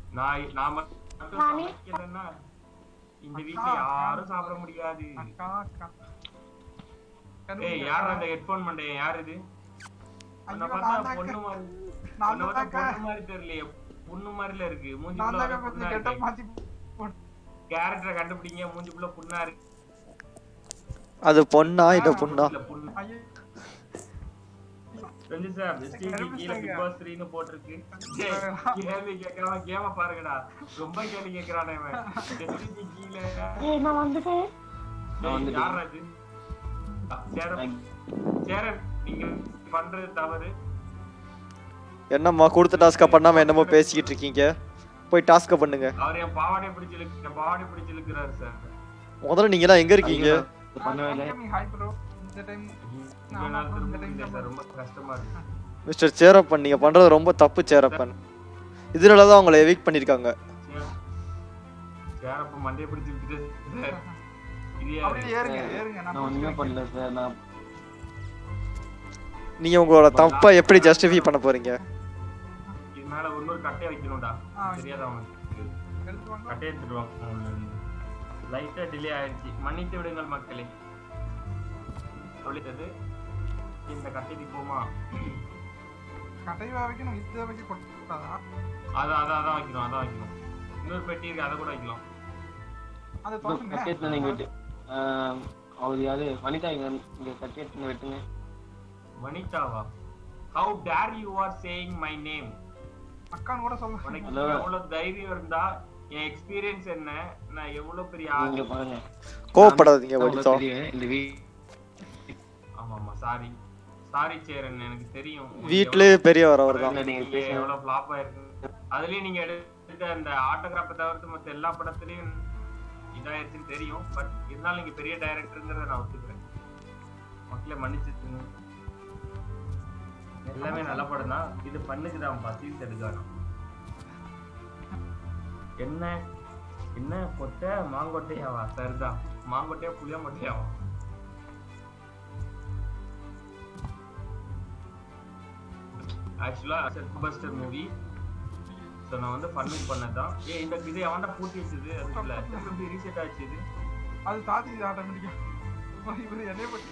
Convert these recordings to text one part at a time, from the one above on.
நான் நான் மட்டும் மாமி. சமைக்கலைன்னா இந்த வீட்ல யாரும் சாப்பிட முடியாது அக்கா அக்கா ஏய் யார் அந்த ஹெட்போன் மண்டைய யார் இது உன்னை ஐயோ, பார்த்தா நான் தான் பொண்ணு மாதிரி நான் உன்னை தான் பார்த்தா அக்கா. பொண்ணு மாதிரி தெரியலையே பொண்ணு மாதிரில இருக்கு நான் மூஞ்சிக்குள்ள தான் வர கொஞ்சம் புண்ணா கெட்ட இருக்கு மாத்தி போட்டு கேரக்டரை கண்டுபிடிங்க மூஞ்சிக்குள்ள புண்ணா இருக்கு அது பொண்ணா இல்ல பொண்ணா இல்ல புண்ணு ஐயோ ரஞ்சித் சார் வெஸ்டிக்கு கீழ பிக் பாஸ் 3 னு போட்டிருக்கு டேய், கேள்வி கேக்குறவன் கேம பாருங்கடா ரொம்ப கேள்வி கேக்குறானே இவன் வெஸ்டிக்கு கீழ ஏய் நான் வந்துட்டேன் டேய், யார்ரா இது அ, சேரன் சேரன் நீங்க பண்றது தவறு என்னம்மா கொடுத்த டாஸ்க பண்ணாம என்னமோ பேசிக்கிட்டு இருக்கீங்க போய் டாஸ்க பண்ணுங்க அவர் என் பாவாடை பிடிச்சு இழுக்கு என் பாவாடை பிடிச்சு இழுக்கிறாரு சார் முதல்ல நீங்க எல்லாம் எங்க இருக்கீங்க பண்ணவே இல்லை ஹாய் ப்ரோ இந்த டைம் இவ்வளவு நாள் திரும்ப இல்லை சார் ரொம்ப கஷ்டமா இருக்கு மிஸ்டர் சேரப்பன் நீங்க பண்றது ரொம்ப தப்பு சேரப்பன் இதனால தான் உங்களை எவிக் பண்ணிருக்காங்க சே- சேரப்ப மண்டைய பிடிச்சு இழுத்துட்டு சார் இது யாரு? அப்படியே ஏறுங்க ஏறுங்க நான் நான் ஒண்ணுமே பண்ணல சார் நான் நீங்க உங்களோட தப்பை எப்படி ஜஸ்டிஃபை பண்ண போறீங்க இது மேல இன்னொரு கட்டையை வைக்கணும்டா ஆ, தெரியாத அவனுக்கு எடுத்து வாங்க கட்டையை எடுத்துட்டு வாங்க லைட்டா டிலே ஆயிடுச்சு மன்னித்து விடுங்கள் மக்களே சொல்லிட்டது இந்த கட்டைக்கு போமா கடைவா வைக்கணும் இதை வைக்க கொடுத்தாதா அதான் அதான் அதான் வைக்கணும் அதான் வைக்கணும் இன்னொரு பெட்டி இருக்கு அதை கூட வைக்கலாம் அதை கட்டேத்துல நீங்க திறந்துங்க வெட்டு ஆஹ், அவர் யாரு வனிதா இங்க இங்க கட்டேத்துல வெட்டுங்க வனிதாவா how dare you are saying my name அக்கான்னு கூட சொல்ல உனக்கு Hello. எவ்வளவு தைரியம் இருந்தா என் எக்ஸ்பீரியன்ஸ் என்ன நான் எவ்வளவு பெரிய நீங்க ஆளு பாருங்க கோவப்படாதீங்க நான் வனிதா தெரியும் இந்த வீ ஆமா ஆமா சாரி சாரி சேரன் எனக்கு தெரியும் வீட்லயே பெரியவர் அவர் தான் இல்ல, நீங்க நீங்க பேசுங்க. எவ்வளவு ஃபிளாப் ஆயிருக்கு அதுலயும் நீங்க எடுத்த அந்த ஆட்டோகிராஃபை தவிர்த்து மத்த எல்லா படத்துலயும் இதாயிருச்சுன்னு தெரியும் பட் இருந்தாலும் நீங்க பெரிய டைரக்டருங்கிறத நான் ஒத்துக்கிறேன் மக்களே மன்னிச்சுங்க எல்லாமே நல்ல படம் தான் இது பண்ணுக்குதான் பசீஸ் எடுக்கணும் என்ன என்ன கொட்டை மாங்கொட்டையாவா சரிதான் மாங்கொட்டையா புளியா மொட்டையாவா ஆக்சுவலா பஸ்டர் மூவி ஸோ நான் வந்து ஃபன்னுக்கு பண்ணதான் ஏ இந்த இது அவன்டா பூட்டி வச்சது அதுக்குள்ள எப்படி ரீசெட் ஆச்சு இது அது தாத்தி ஆட்டோமேட்டிக்கா இவரு என்னைய பத்தி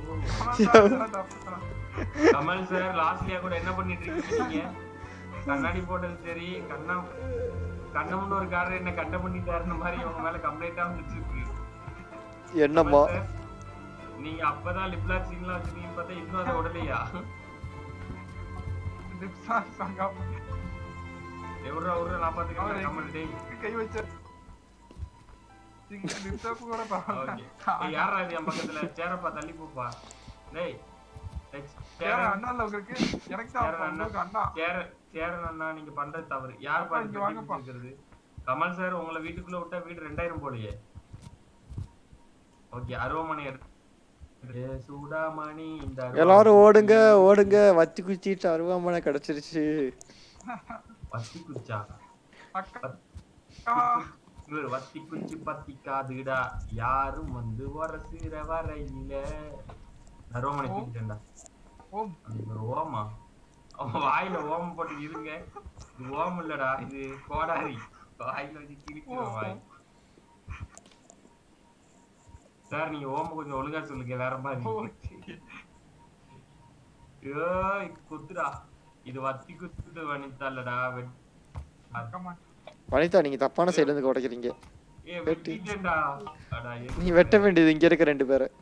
கமல் சார் லாஸ்ட்லியா கூட என்ன பண்ணிட்டு இருக்கீங்க கண்ணாடி போட்டது சரி கண்ணம் கண்ணம்னு ஒரு காரர் என்ன கண்ட பண்ணிட்டாருன்னு மாதிரி உங்க மேல கம்ப்ளைண்டா வந்துட்டு இருக்கு என்னம்மா கமல் sir, நீங்க அப்பதான் லிப்லாக் சீன்லாம் வச்சிருக்கீங்க பார்த்தா இன்னும் அதை உடலையா லிப்ஸா சங்கா எவ்வளோ ஒரு நான் பாத்துக்கிறேன் கமல் டேய் கை வச்ச லிப்ஸாக்கு கூட பரவாயில்ல ஓகே யாரா இது என் பக்கத்துல சேரப்பா தள்ளி போப்பா டேய் டேய், வேற சேரன் அண்ணா இல்ல உங்களுக்கு எனக்கு தான் சேரன் அண்ணா உங்களுக்கு அண்ணா சேர- சேரன் அண்ணா நீங்க பண்றது தவறு யார் அப்பா, இங்க வாங்கப்பா. பாத்து கமல் சார் உங்களை வீட்டுக்குள்ள விட்டா வீடு ரெண்டாயிரம் போலயே ஓகே அருவமணி எடுத்து ஏ, சூடாமணி இந்த அருவாமணி. எல்லாரும் ஓடுங்க ஓடுங்க வத்தி குச்சிட்டு அருவாமனை கிடைச்சிருச்சு வத்தி குச்சா அக்கா இவர் வத்தி குச்சி பத்தி காதுடா யாரும் வந்து வரசுற வரையில அருவமணி தூக்கிட்டேன்டா ஓம் அது ஒரு ஓமா அவன் வாயில ஓமம் போட்டு இருங்க இது ஓம் இல்லடா இது கோடாரி வாயில வச்சு கிழிக்கிறோம் வாய் சார் நீங்க ஓம கொஞ்சம் ஒழுங்கா சொல்லுங்க வேற மாதிரி ஏய் குத்துடா இது வத்தி குத்து வனிதாலடா வெட் அக்கா வனிதா நீங்க தப்பான சைடுல இருந்து உடைக்கிறீங்க ஏ வெட்டிட்டேன்டா அடா ஏ நீ வெட்ட வேண்டியது இங்க இருக்க ரெண்டு பேரை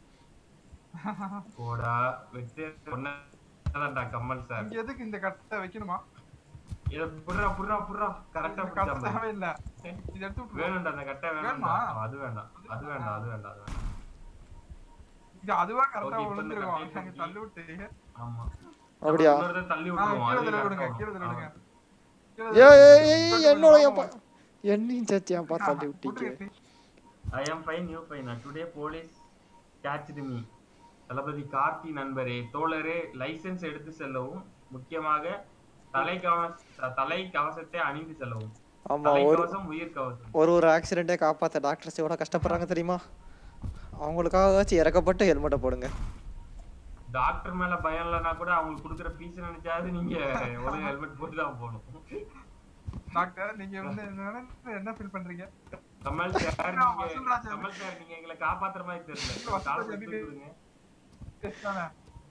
போடா வெட்டு ஒன்னதான்டா கமல் சார் இங்க எதுக்கு இந்த கட்டை வைக்கணுமா இத புடுறா புடுறா புடுறா கரெக்டா இந்த கட்டை புடிச்சா தேவையில்ல இது எடுத்து விட்டுரு. வேணும்டா அந்த கட்டை வேணும்டா வேணுமா? அது வேண்டாம் அது வேண்டாம் அது வேண்டாம் அது வேண்டாம் இது அதுவா கரெக்டா Okay, இப்ப இந்த விழுந்துருவோம் கட்டையை நாங்க தூக்கி- தள்ளி விட்டு ஆமா அப்படியா இன்னொரு தள்ளி ஆ, விட்டுருவோம் கீழே அதுவே தள்ளி விடுங்க correct கீழே தள்ளி ஆகும். விடுங்க ஏய் ஏய், ஏய், ஏய், என்னோட என் பா- என்னையும் சேர்த்து ஏன் பார்த்து தள்ளி விட்டீங்க I am fine you fine today police catched me தளபதி கார்த்தி நண்பரே தோழரே லைசென்ஸ் எடுத்து செல்லவும் முக்கியமாக தலை கவச தலை கவசத்தை அணிந்து செல்லவும் ஆமா தலை ஒரு கவசம் உயிர் கவசம் ஒரு ஒரு ஆக்சிடென்ட்டே காப்பாத்த டாக்டர்ஸ் எவ்வளவு கஷ்டப்படுறாங்க தெரியுமா அவங்களுக்காகவாச்சும் இறக்கப்பட்டு ஹெல்மெட்டை போடுங்க டாக்டர் மேல பயம் இல்லைன்னா கூட அவங்களுக்கு கொடுக்குற ஃபீஸ் நினைச்சாவது நீங்க ஒழுங்கு ஹெல்மெட் போட்டு தான் போகணும் டாக்டர் நீங்க வந்து என்ன- என்ன ஃபீல் பண்றீங்க கமல் சார் நான் நீங்க வசூல்ராஜ் கமல் சார் நீங்க எங்களை காப்பாத்துற மாதிரி தெரியல வசூல்ராஜ் கால் எப்படி பண்ணி விடுங்க Yes தானே?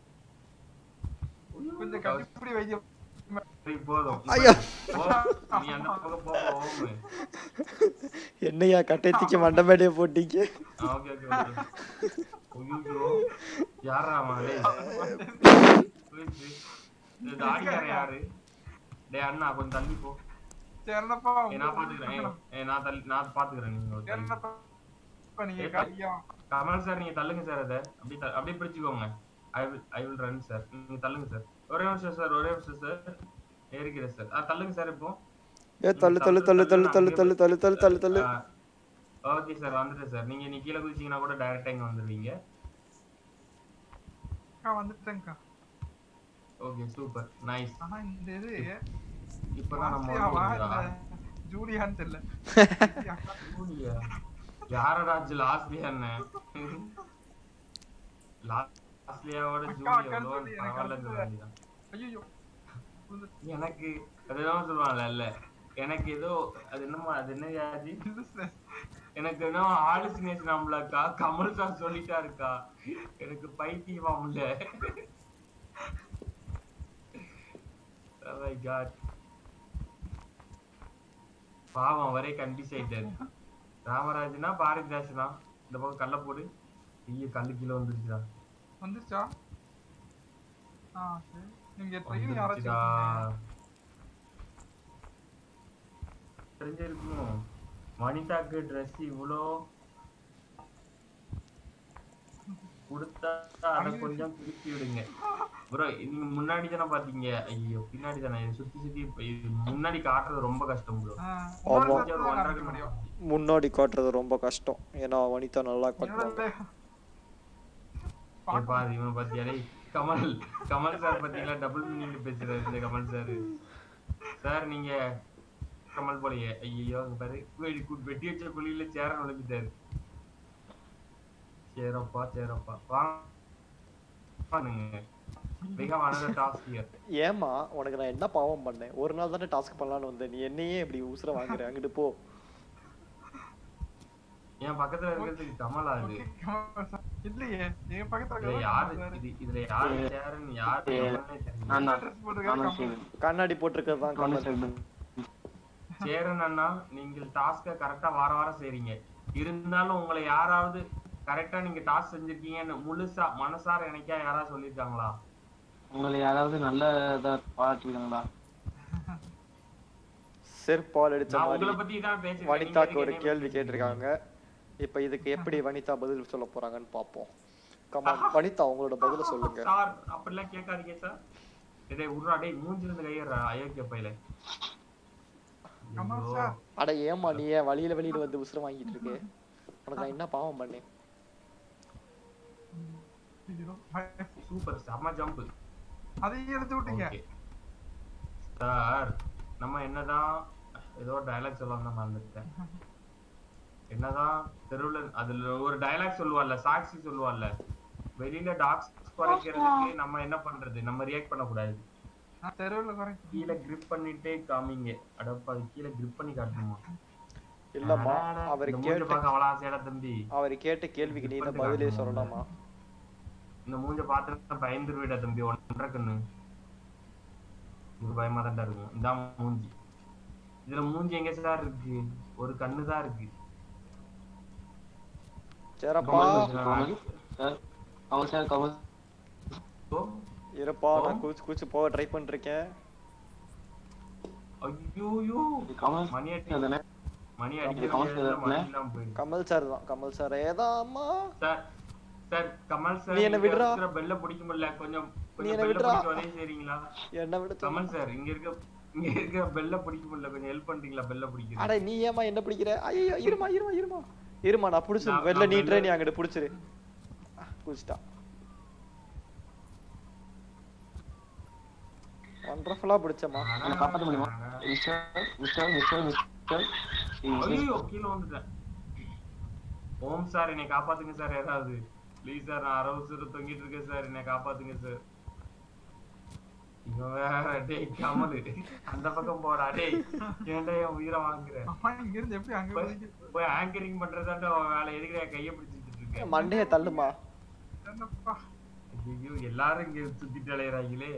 கொஞ்சம் கண்டிப்படி வைத்தியம் சரி, போதும் ஐயோ. போ, நீ அந்த பக்கம் போ ஓமு என்னையா கட்டைத்திக்கு மண்டை மேடையை போட்டீங்க ஓகே ஓகே ஓகே ஐயோ யாரா அவன் டேய் please, please. இந்த தாடிக்காரன் யாரு டேய் அண்ணா கொஞ்சம் தள்ளி போ சரினப்பா ஏய், நான் பாத்துக்கிறேன் ஏய், ஏய், நான் தள்ளி நான் பாத்துக்கிறேன் நீங்க ஒரு தள்ளி. சரினப்பா நீங்க ஏய், கையா கமல் சார் நீங்க தள்ளுங்க சார் அதை அப்படி த- அப்படியே பிடிச்சுக்கோங்க I will I will run sir நீங்க தள்ளுங்க சார் ஒரே நிமிஷம் சார் ஒரே நிமிஷம் சார் ஏறிக்கிறேன் சார் ஆ தள்ளுங்க சார் இப்போ ஏ தள்ளு தள்ளு தள்ளு தள்ளு தள்ளு தள்ளு தள்ளு தள்ளு தள்ளு தள்ளு ஓகே சார் வந்துட்டேன் சார் நீங்க நீ கீழே குதிச்சீங்கன்னா கூட டைரக்டா இங்க வந்துருவீங்க அக்கா வந்துட்டேன்க்கா ஓகே சூப்பர் நைஸ் ஆனா இந்த இது இப்பதான் நம்ம ஆசியாவா வந்து இல்ல ஒரு ஜூலியான்னு தெரியல ஜூலியா யாரடா லாஸ்லியா என்ன லாஸ்லியாவோட அக்கா, ஜூலியா அக்கான்னு எவ்வளோ சொல்லி எனக்கு பரவாயில்லன்னு சொல்ல அடுத்து- வேண்டியதான் ஐயோ எனக்கு அதுதான் சொல்லுவாங்கல்ல இல்ல எனக்கு ஏதோ அது என்னமா அது என்ன வியாதி எனக்கு என்ன ஆலுசினேஷன் ஆம்லக்கா கமல் சார் சொல்லிட்டாருக்கா எனக்கு பைத்தியமாம்ல Oh my God. பாவம் அவரே கண்டிஸ் ஆயிட்டாரு ராமராஜனா பாரதிதாசனா இந்த பக்கம் கல்ல போடு ஐயோ கல்லு கீழே வந்துருச்சுடா வந்துச்சா ஆ சரி நீங்க ட்ரெயின் யாராச்சும் வந்துருச்சுடா இருக்கீங்க? தெரிஞ்சிருக்கும் வனிதாக்கு ட்ரெஸ் இவ்வளோ கொடுத்தா அதை கொஞ்சம் திருப்பி விடுங்க ப்ரோ நீங்க முன்னாடி தானே பாத்தீங்க ஐயோ பின்னாடி தானே இது சுத்தி சுத்தி இப்ப இது முன்னாடி காட்டுறது ரொம்ப கஷ்டம் ப்ரோ ஆ, ஆமா. இன்னொரு இடத்துல தான் காமிக்க முடியும் முன்னாடி காட்டுறது ரொம்ப கஷ்டம் ஏன்னா வனிதா நல்லா காட்டுவாங்க என்னோட ஏய் பாரு இவனை பாத்தியா டேய் கமல் கமல் சார் பாத்தீங்களா டபுள் மீனிங் பேசுறாரு இந்த கமல் சார் சார் நீங்க கமல் போலயே ஐயோ அங்க பாரு வெடி கு- வெட்டி வச்ச குழியில சேர நுழைஞ்சிட்டாரு சேரப்பா சேரப்பா வாங்க மிக அனதர் டாஸ்க் ஹியர் ஏமா உனக்கு நான் என்ன பாவம் பண்ணேன் ஒரு நாள் தானே டாஸ்க் பண்ணலாம்னு வந்தேன் நீ என்னையே இப்படி உசுர வாங்குற அங்கிட்டு போ என் பக்கத்துல இருக்கிறதுக்கு கமலா இது இல்லையே எங்க பக்கத்துல இதுல இருக்கறவங்க யாரு கமல் இது இதுல யாரு சேரன்னு யாரு கமல்னே தெரியல நான் தான் dress போட்டிருக்காரு நான் தான் கமல். செய்வேன் கண்ணாடி போட்டிருக்கிறது தான் கமல் கமல் செய்வேன் சேரன் அண்ணா நீங்கள் டாஸ்க கரெக்டா வார வாரம் செய்றீங்க இருந்தாலும் உங்களை யாராவது கரெக்டா நீங்க டாஸ்க் செஞ்சிருக்கீங்கன்னு முழுசா மனசார எனக்கா யாராவது சொல்லிருக்காங்களா உங்களை யாராவது நல்ல இதா பாராட்டிருக்காங்களா செருப்பால் அடிச்ச நான் மாதிரி உங்களை பத்தி தான் பேசுறேன் வனிதாக்கு நீங்க ஒரு எதுக்கு கேள்வி என்னைய கேட்டிருக்காங்க இப்ப இதுக்கு எப்படி வனிதா பதில் சொல்ல போறாங்கன்னு பாப்போம் கமான் வனிதா உங்களோட பதில சொல்லுங்க சார் அப்படிலாம் கேட்காதீங்க சார் டேய் உர்ரா டேய் மூஞ்சில இருந்து கையறா அயோக்கிய பையல கமல் சார் அட ஏமா நீ ஏன் வழியில வெளியில வந்து உசுர வாங்கிட்டு இருக்கு உனக்கு நான் என்ன பாவம் பண்ணேன் ஐயோ, சூப்பர் செம்ம ஜம்ப் அதையும் எடுத்து விட்டீங்க ஓகே சார் நம்ம என்னதான் ஏதோ டயலாக் சொல்லலாம் மறந்துட்டேன் என்னதான் தெருவுல அதுல ஒரு டயலாக் சொல்லுவாள்ல சாக்சி சொல்லுவாள்ல வெளியில டாக்ஸ் குறைக்கிறதுக்கு நம்ம என்ன பண்றது நம்ம ரியாக்ட் பண்ணக்கூடாது நான் தெருவுல குறைக்க கீழே கிரிப் பண்ணிட்டே காமிங்க அடப்பா அது கீழே கிரிப் பண்ணி காட்டணுமா இல்லம்மா அடடா, அவர் இந்த மூஞ்ச கேட்ட பார்க்க அவ்வளவு ஆசையாடா தம்பி அவர் கேட்ட கேள்விக்கு நீ தான் பதிலே சொல்லணுமா இந்த மூஞ்ச பார்த்துட்டு பயந்துருவேடா தம்பி ஒன்றரை கண்ணு இது பயமா தான் இருக்கும் இதான் மூஞ்சி இதுல மூஞ்சி எங்க சார் இருக்கு ஒரு கண்ணு தான் இருக்கு சரிப்பா கமல் சார் கமல் சார் கமல் ஓ, இருப்பா நான் கூச்சு கூச்சு போக ட்ரை பண்ணிருக்கேன் ஐயோயோ கமல் மணி அடி தானே மணி அப்படி அடிக்கிற கமல் நேரத்துல சார் மணி தானே? இல்லாம போயிடுது கமல் சார் தான் கமல் சார் ஏதாம்மா சார் சார் கமல் சார் நீ என்ன விடுறா? பெல்ல பிடிக்க முடியல கொஞ்சம் நீ கொஞ்சம் என்ன பெல்ல விடுறா? பிடிக்க உதவி செய்றீங்களா என்ன விட சொல்லு. கமல் சார் இங்க இருக்க இங்க இருக்க பெல்ல பிடிக்க முடியல கொஞ்சம் ஹெல்ப் பண்றீங்களா பெல்ல பிடிக்கிறது அட நீ ஏமா என்ன பிடிக்கிற ஐயோ இருமா இருமா இருமா இருமா நான் புடிச்சிரு நான்- வெளில நான் நீட்டுறேன் வெளில- நீ அங்கிட்டு புடிச்சிரு புடிச்சிட்டா ஒண்டர்ஃபுல்லா பிடிச்சம்மா என்னை காப்பாற்ற முடியுமா மிஸ்டர் மிஸ்டர் மிஸ்டர் மிஸ்டர் ஐயோ கீழே வந்துட்டேன் ஓம் சார் என்னை காப்பாத்துங்க சார் யாராவது ப்ளீஸ் சார் நான் அரவு சார் தொங்கிட்டு இருக்கேன் சார் என்னை காப்பாத்துங்க சார் இவன் வேற டேய் கமலு அந்த பக்கம் போடா டேய் ஏன்டா என் உயிரை வாங்குற அம்மா இங்க இருந்து எப்படி அங்க போய் போயிட்டு போய் ஆங்கரிங் பண்றதாண்ட அவன் வேலை எதுக்கு என் கையை பிடிச்சிட்டு இருக்க மண்டையை தள்ளுமா என்னப்பா ஐயோ எல்லாரும் இங்க சுத்திட்டு அலையறாங்களே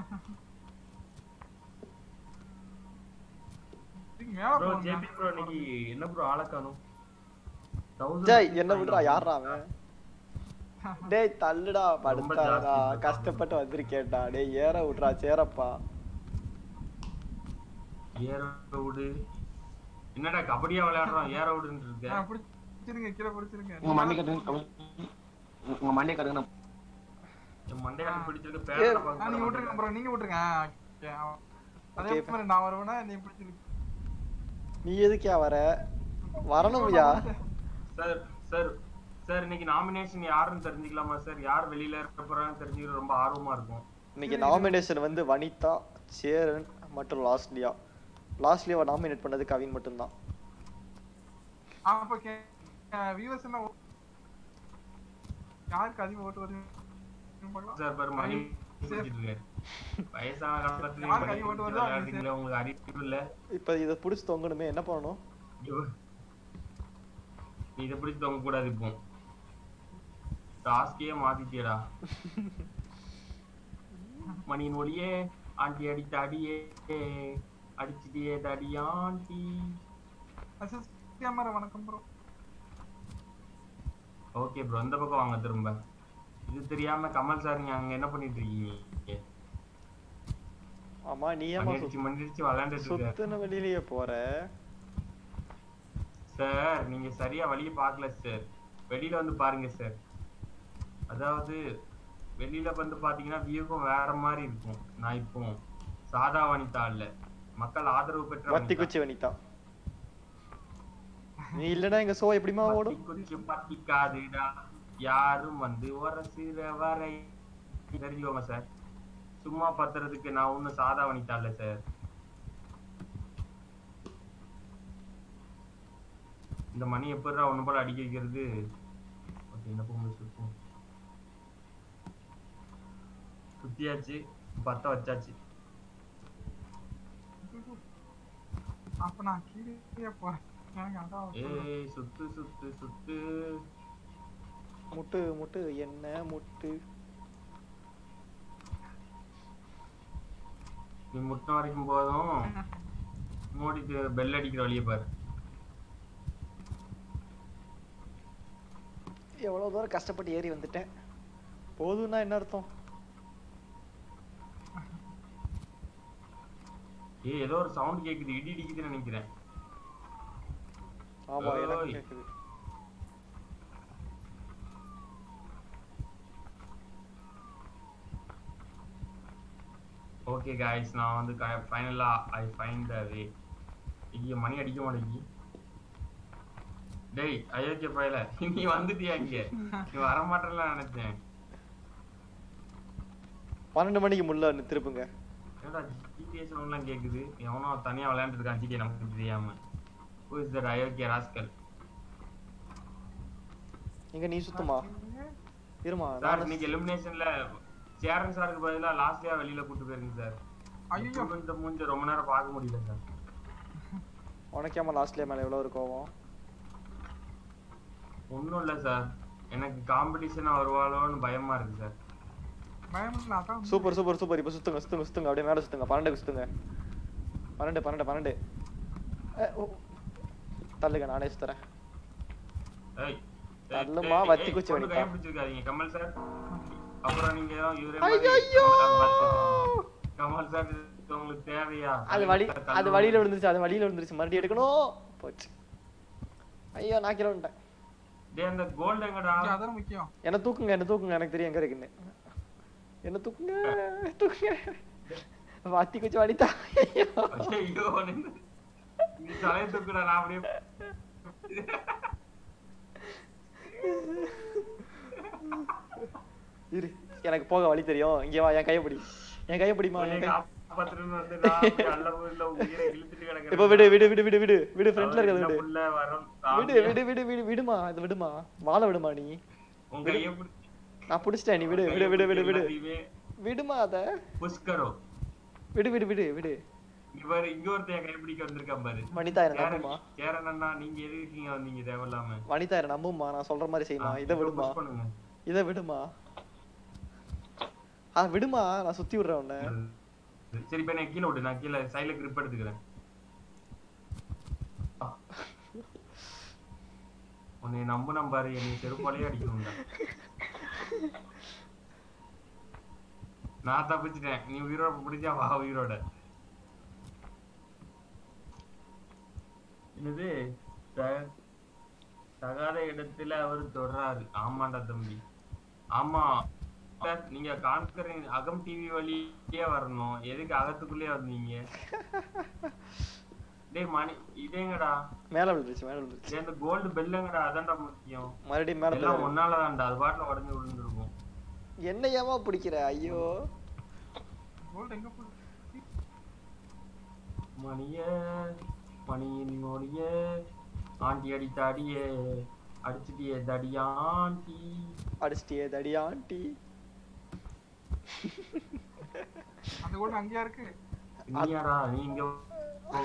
இதுக்கு மேல ப்ரோ போகணும் ஜேபி ப்ரோ இன்னைக்கு என்ன ப்ரோ ஆளை காணும் ஜெய் என்ன விடுறா யாரா அவன் டேய் தள்ளுடா படுத்தாடா ஜாஸ்தி. கஷ்டப்பட்டு வந்திருக்கேன்டா டேய் ஏற விட்றா சேரப்பா ஏற விடு என்னடா கபடியா விளையாடுறோம் ஏற விடுன்னு இருக்க ஆ, பிடிச்சிருங்க கீழே பிடிச்சிருங்க உங்க மண்டை கட்டுங்க கமல். உங்க மண்டை கட்டுங்க நான் என் மண்டையாட்டு பிடிச்சிருக்கு பேரனை ஆ, பார்க்க நீங்க போட விட்டுருங்க மாட்டேன். ப்ரோ நீங்க விட்டுருங்க ஆ, okay, ஆ. அதே Okay. மாதிரி நான் வருவேனா நீ பிடிச்சிருக்கு நீ எதுக்கியா வர வரணும்யா சார் சார் சார் இன்னைக்கு நாமினேஷன் யாருன்னு தெரிஞ்சுக்கலாமா சார் யார் வெளியில இருக்க போறாங்கன்னு தெரிஞ்சுக்க ரொம்ப ஆர்வமா இருக்கும் இன்னைக்கு நாமினேஷன் வந்து வனிதா சேரன் மற்றும் லாஸ்லியா லாஸ்லியாவை நாமினேட் பண்ணது கவின் மட்டும்தான் ஆ, அப்ப வியூவர்ஸ் எல்லாம் ஓ- யாருக்கு அதிகம் ஓட்டு வருது பார்க்கலாம் சார் பாரு மணி பேசிட்டு இருக்காரு. வயசான காலத்துல யாருக்கு மணி அதிகம் ஓட்டு பிடிச்சி வருதோ அவங்க விளையாடுறீங்களே, உங்களுக்கு அறிவு இல்ல இப்போ இதை பிடிச்சி தொங்கணுமே என்ன பண்ணணும் ஐயோ. நீ இதை பிடிச்சி தொங்க கூடாது இப்போ டாஸ்கே மாத்திட்டியடா மணியின் ஒளியே ஆண்டி அடித்த அடியே அடிச்சிட்டியே தடி ஆண்டி அசிஸ்ட் கேமரா வணக்கம் ப்ரோ ஓகே ப்ரோ இந்த பக்கம் வாங்க திரும்ப இது தெரியாம கமல் சார் நீங்க அங்க என்ன பண்ணிட்டு இருக்கீங்க ஆமா நீ ஏமா மணியடிச்சு மணியடிச்சு விளையாண்டுட்டு இருக்க சுத்தின வெளியிலயே போற சார் நீங்க சரியா வழியை பார்க்கல சார் வெளியில வந்து பாருங்க சார் அதாவது வெளியில வந்து பாத்தீங்கன்னா வியூவும் வேற மாதிரி இருக்கும் நான் இப்போ சாதா வனிதா இல்ல மக்கள் ஆதரவு பெற்ற வத்தி வனிதா. குச்சி வனிதா நீ இல்லனா எங்க ஷோ எப்படிமா பத்தி ஓடும் குச்சி பத்திக்காதுடா யாரும் வந்து உரசுற வரை தெரிஞ்சுக்கோங்க சார் சும்மா பத்துறதுக்கு நான் ஒண்ணும் சாதா வனிதா இல்ல சார் இந்த மணி எப்படிடா ஒண்ணு போல அடிக்க வைக்கிறது ஓகே இந்த பொங்கல் சுத்தும் சுத்தியாச்சு பத்த வச்சாச்சு அப்ப நான் கீழே போறேன் எனக்கு அதான் அவசரம். ஏய் சுத்து சுத்து சுத்து முட்டு முட்டு என்ன முட்டு நீ முட்டம் வரைக்கும் போதும் மோடிக்கு பெல் அடிக்கிற வழியை பாரு எவ்வளவு தூரம் கஷ்டப்பட்டு ஏறி வந்துட்டேன் போதும்னா என்ன அர்த்தம் ஏய் ஏதோ ஒரு சவுண்ட் கேக்குது இடி இடிக்குதுன்னு நினைக்கிறேன் ஆமா எனக்கு ஓய். கேக்குது ஓகே காய்ஸ் நான் வந்து ஃபைனலா ஐ ஃபைண்ட் த வே இங்க மணி அடிக்க மாட்டேங்கி டேய் அயோக்கிய பையல நீ வந்துட்டியா இங்க நீ வர மாட்டேன்ல நினைச்சேன் பன்னெண்டு மணிக்கு முள்ள திருப்புங்க என்னடா ஜிடிஏ சவுண்ட்லாம் கேக்குது எவனோ தனியா விளையாண்டுட்டு இருக்கான் ஜிடிஏ நமக்கு தெரியாம ஹூ இஸ் தட் அயோக்கிய ராஸ்கல் எங்க நீ சுத்தமா இருமா சார் நானு இன்னைக்கு எலிமினேஷன்ல சேரன் சாருக்கு பதிலா லாஸ்ட்லயா வெளியில கூட்டு போயிருங்க சார் ஐயோ இந்த மூஞ்ச ரொம்ப நேரம் பார்க்க முடியல சார் உனக்கேமா லாஸ்ட்ல மேல எவ்வளவு ஒரு கோவம் ஒண்ணும் இல்ல சார் எனக்கு காம்படிஷனா வருவாளோன்னு பயமா இருக்கு சார் பயம் இல்லை அதான் சூப்பர் சூப்பர் சூப்பர் இப்ப சுத்துங்க சுத்துங்க சுத்துங்க அப்படியே மேல சுத்துங்க பன்னெண்டுக்கு சுத்துங்க பன்னெண்டு பன்னெண்டு பன்னெண்டு அஹ், ஓ. தள்ளுங்க நானே சுத்துறேன் ஏய், ஏய், தள்ளுமா, ஏய், வத்தி ஏய், குச்சி கொண்டு வலிப்பா. கையை பிடிச்சிருக்காதீங்க கமல் சார் அப்புறம் நீங்க ஏதோ இவரே ஐயோ! மாதிரி கமல் சார் இது உங்களுக்கு தேவையா அது வழி கல்லு அது வழியில விழுந்துருச்சு அது வழியில விழுந்துருச்சு மறுபடியும் எடுக்கணும் போச்சு ஐயோ நான் கீழே வந்துட்டேன் டேய் அந்த கோல்டு எங்கடா அதான் முக்கியம் என்ன தூக்குங்க என்ன தூக்குங்க எனக்கு தெரியும் எங்க இருக்குன்னு என்ன தூக்குங்க தூக்குங்க வாத்தி குச்சி வடித்தா ஐயோ ஐயோ நின்னு. நீ தலையை தூக்குடா நான் அப்படியே இரு எனக்கு போக வழி தெரியும் இங்க வா என் கையை பிடி என் கையை பிடிமா என் உன்னை கை காப்பாத்தணும்னு வந்து நான் அப்படியே அல்ல ஊர்ல உயிரை இழுத்துட்டு கிடக்கிறேன். இப்ப விடு விடு விடு விடு விடு விடு ஃப்ரண்ட்ல அவர் இருக்கிறது என்ன விடு புள்ள வரும் விடு விடு விடு விடு விடுமா அது விடுமா வாழ விடுமா நீ உன் கையை பிடிச்சி நான் புடிச்சிட்டேன் நீ விடு விடு விடு விடு விடு எல்லாத்தையுமே விடுமா அத push करो விடு விடு விடு விடு இவர் இங்க ஒருத்தன் கைப்பிடிக்க வந்திருக்கான் பாரு வனிதா என்ன கேரன் நம்புமா கேரன் அண்ணா நீங்க எதுக்கு இருக்கீங்க வந்தீங்க தேவையில்லாம வனிதா என்ன நம்புமா நான் சொல்ற மாதிரி செய்யுமா இதை இப்ப விடுமா push பண்ணுங்க இதை விடுமா ஆ விடுமா நான் சுத்தி விடுறேன் உன்னை சரி இப்ப நான் கீழே விடு நான் கீழே சைடுல grip எடுத்துக்கிறேன் உன்னை நம்புன பாரு என்னை செருப்பாலேயே அடிக்கணும்டா நான் தப்பிச்சிட்டேன் நீ உயிரோட பிடிச்சா வா உயிரோட என்னது த- தகாத இடத்துல அவர் தொடராரு ஆமாண்டா தம்பி ஆமா சார், நீங்க கான்கரிங் அகம் டிவி வழியே வரணும் எதுக்கு அகத்துக்குள்ளே வந்தீங்க டேய் மணி இதேங்கடா மேல விழுந்துருச்சு மேல விழுந்துருச்சு டேய், இந்த கோல்டு பெல்லுங்கடா அதான்டா முக்கியம் மறுபடியும் மேல எல்லாம் போயிரு. ஒன்னாலதான்டா அது பாட்டுல உடஞ்சு விழுந்துருக்கும் என்ன ஏமா பிடிக்கிற ஐயோ கோல்டு எங்க போகுது மணிய மணியின் மொழிய ஆண்டி அடித்த அடியே அடிச்சிட்டியே தடியாண்டி அடிச்சிட்டியே தடி ஆண்டி அந்த கோல்டு அங்கேயா இருக்கு நீயாடா நீ இங்க போ.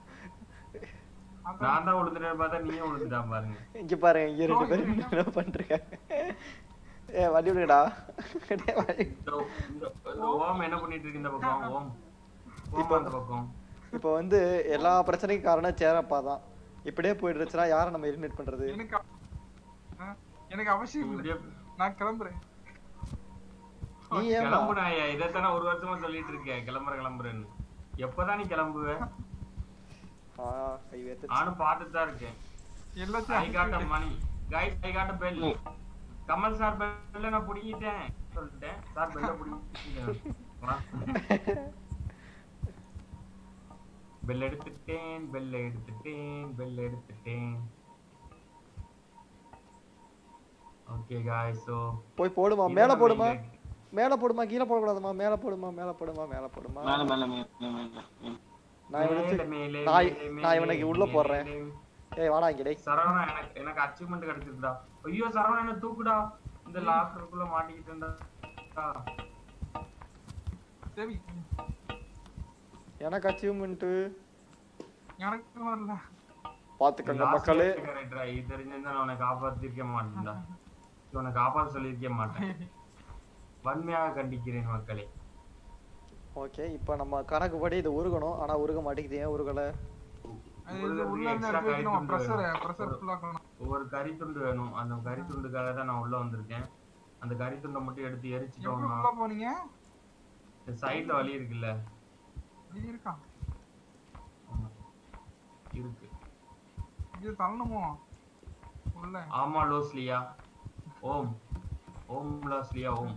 அதான் நான் தான் விழுந்துட்டேன்னு பார்த்தா நீயும் விழுந்துட்டான் பாருங்க இங்க பாருங்க இங்க ரெண்டு பேரும் என்ன பண்றீங்க ஏ வண்டி விடுங்கடா டேய், வண்டி. இந்த இந்த- இந்த ஓம் என்ன பண்ணிட்டு இருக்கு இந்த பக்கம் ஓம் ஓம் அந்த பக்கம் இப்போ வந்து எல்லா பிரச்சனைக்கும் காரணம் சேரப்பா தான் இப்படியே போயிடுச்சுன்னா யாரை நம்ம எலிமினேட் பண்றது எனக்கு அவ- ஆ, எனக்கு அவசியம் இல்லை இப்படியே நான் கிளம்புறேன் நீ ஏமா கிளம்புனாயா இதைத்தானே ஒரு வருஷமா சொல்லிட்டு இருக்கேன் கிளம்புற கிளம்புறேன்னு எப்பதான் நீ கிளம்புவ ஆ கை வேத்து நானும் பார்த்துட்டு தான் இருக்கேன் ஐ எல்லாத்தையும் got a money guys I got a bell Kamal sir பெல்ல நான் புடிங்கிட்டேன் சொல்லிட்டேன் சார் பெல்ல புடிங்கிட்டேன் வா. பெல் எடுத்துட்டேன் பெல் எடுத்துட்டேன் பெல் எடுத்துட்டேன் ஓகே காய்ஸ் சோ போய் போடுமா மேல போடுமா மேல போடுமா கீழே போடக்கூடாதுமா மேல போடுமா மேல போடுமா மேல போடுமா மேல மேல மேல மேல மேல நான் இவனுக்கு நான் நான் இவனுக்கு உள்ள போடுறேன் ஏய் வாடா இங்க டேய் சரவணா எனக்கு எனக்கு அச்சீவ்மெண்ட் கிடைச்சிருந்தா ஐயோ சரவணா என்ன தூக்குடா இந்த லாக்கருக்குள்ள மாட்டிக்கிட்டேன்டா சரி எனக்கு அச்சீவ்மெண்ட் எனக்கு வரல பாத்துக்கங்க Last மக்களே year character ஆ, இது தெரிஞ்சிருந்தா நான் உன்னை காப்பாத்திருக்க மாட்டேன்டா உன்னை காப்பாத்த சொல்லியிருக்க மாட்டேன் வன்மையாக கண்டிக்கிறேன் மக்களே ஓகே இப்போ நம்ம கணக்குப்படி இது உருகணும் ஆனா உருக மாட்டேங்குது ஏன் உருகல அது இது உள்ள இருந்து extra எடுத்து வைக்கணும் கறி ப்ரெஷர் துண்டு ப்ரெஷர் ஃபுல்லாக்கணும் ஒரு கறி துண்டு வேணும் அந்த கறி துண்டுக்காக தான் நான் உள்ள வந்திருக்கேன் அந்த கறி துண்டை மட்டும் எடுத்து எப்படி எரிச்சிட்டோம்னா உள்ள போனீங்க சைடுல வழி இருக்குல்ல இது இருக்கா ஆமா. இருக்கு இது தள்ளணுமோ உள்ள ஆமா லோஸ்லியா ஓம் ஓம் லோஸ்லியா ஓம்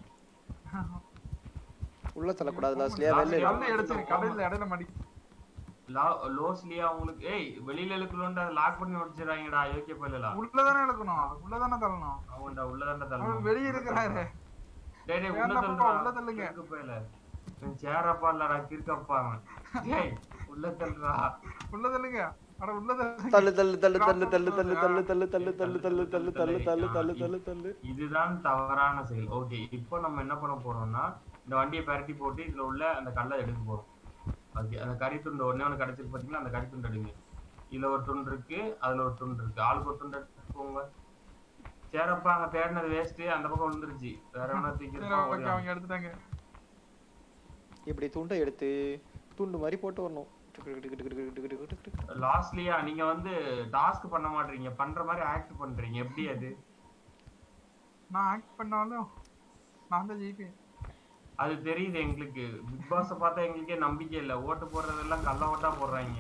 உள்ள தள்ளக்கூடாதுல ஸ்லியா வெளில இரு. கல்ல அடிச்சிரு கடையில இடையில மடி லா- லோஸ்லியா உங்களுக்கு ஏய் வெளியில இழுக்கலோண்டா லாக் பண்ணி வச்சிடறாங்கடா யோக்கிய பல்லலாம் உள்ளதானே எடுக்கணும் உள்ளதானே தள்ளணும் அவன்டா உள்ளதாண்டா அவர் தள்ளணும் வெளியே இருக்கிறாரு டேய் டேய் உள்ள வேண்டாம் தள்ளுடா பாப்பா, உள்ள தள்ளுங்க. கிறுக்கு பயல இவன் சேரப்பா இல்லடா கிறுக்கப்பா அவன் டேய் உள்ள தள்ளுடா உள்ள தள்ளுங்க அட உள்ள தள்ளுங்க தள்ளு தள்ளு தள்ளு தள்ளு தள்ளு தள்ளு தள்ளு தள்ளு தள்ளு தள்ளு தள்ளு தள்ளு தள்ளு தள்ளு தள்ளு தள்ளு தள்ளு இதுதான் தவறான செயல் ஓகே இப்போ நம்ம என்ன பண்ண போறோம்னா இந்த வண்டியை பரட்டி போட்டு இதுல உள்ள அந்த கல்லை எடுக்க போறோம் ஓகே அந்த கறி துண்டு ஒண்ணே ஒன்று கிடைச்சிருக்கு பாத்தீங்களா அந்த கறி துண்டு எடுங்க இதுல ஒரு துண்டு இருக்கு அதுல ஒரு துண்டு இருக்கு ஆளுக்கு ஒரு துண்டு எடுத்துக்கோங்க சேரப்பா அங்க தேடினது வேஸ்ட் அந்த பக்கம் விழுந்துருச்சு வேற என்ன சரி தூக்கி ஓகே அவங்க எடுத்துட்டாங்க இப்படி துண்டை எடுத்து துண்டு மாதிரி போட்டு வரணும் லாஸ்ட்லியா நீங்க வந்து டாஸ்க் பண்ண மாட்டீங்க பண்ற மாதிரி ஆக்ட் பண்றீங்க எப்படி அது நான் ஆக்ட் பண்ணாலும் நான் தான் ஜெயிப்பேன் அது தெரியுது எங்களுக்கு பிக் பாஸ பார்த்தா எங்களுக்கே நம்பிக்கை இல்ல ஓட்டு போடுறதெல்லாம் கள்ள ஓட்டா போடுறாங்க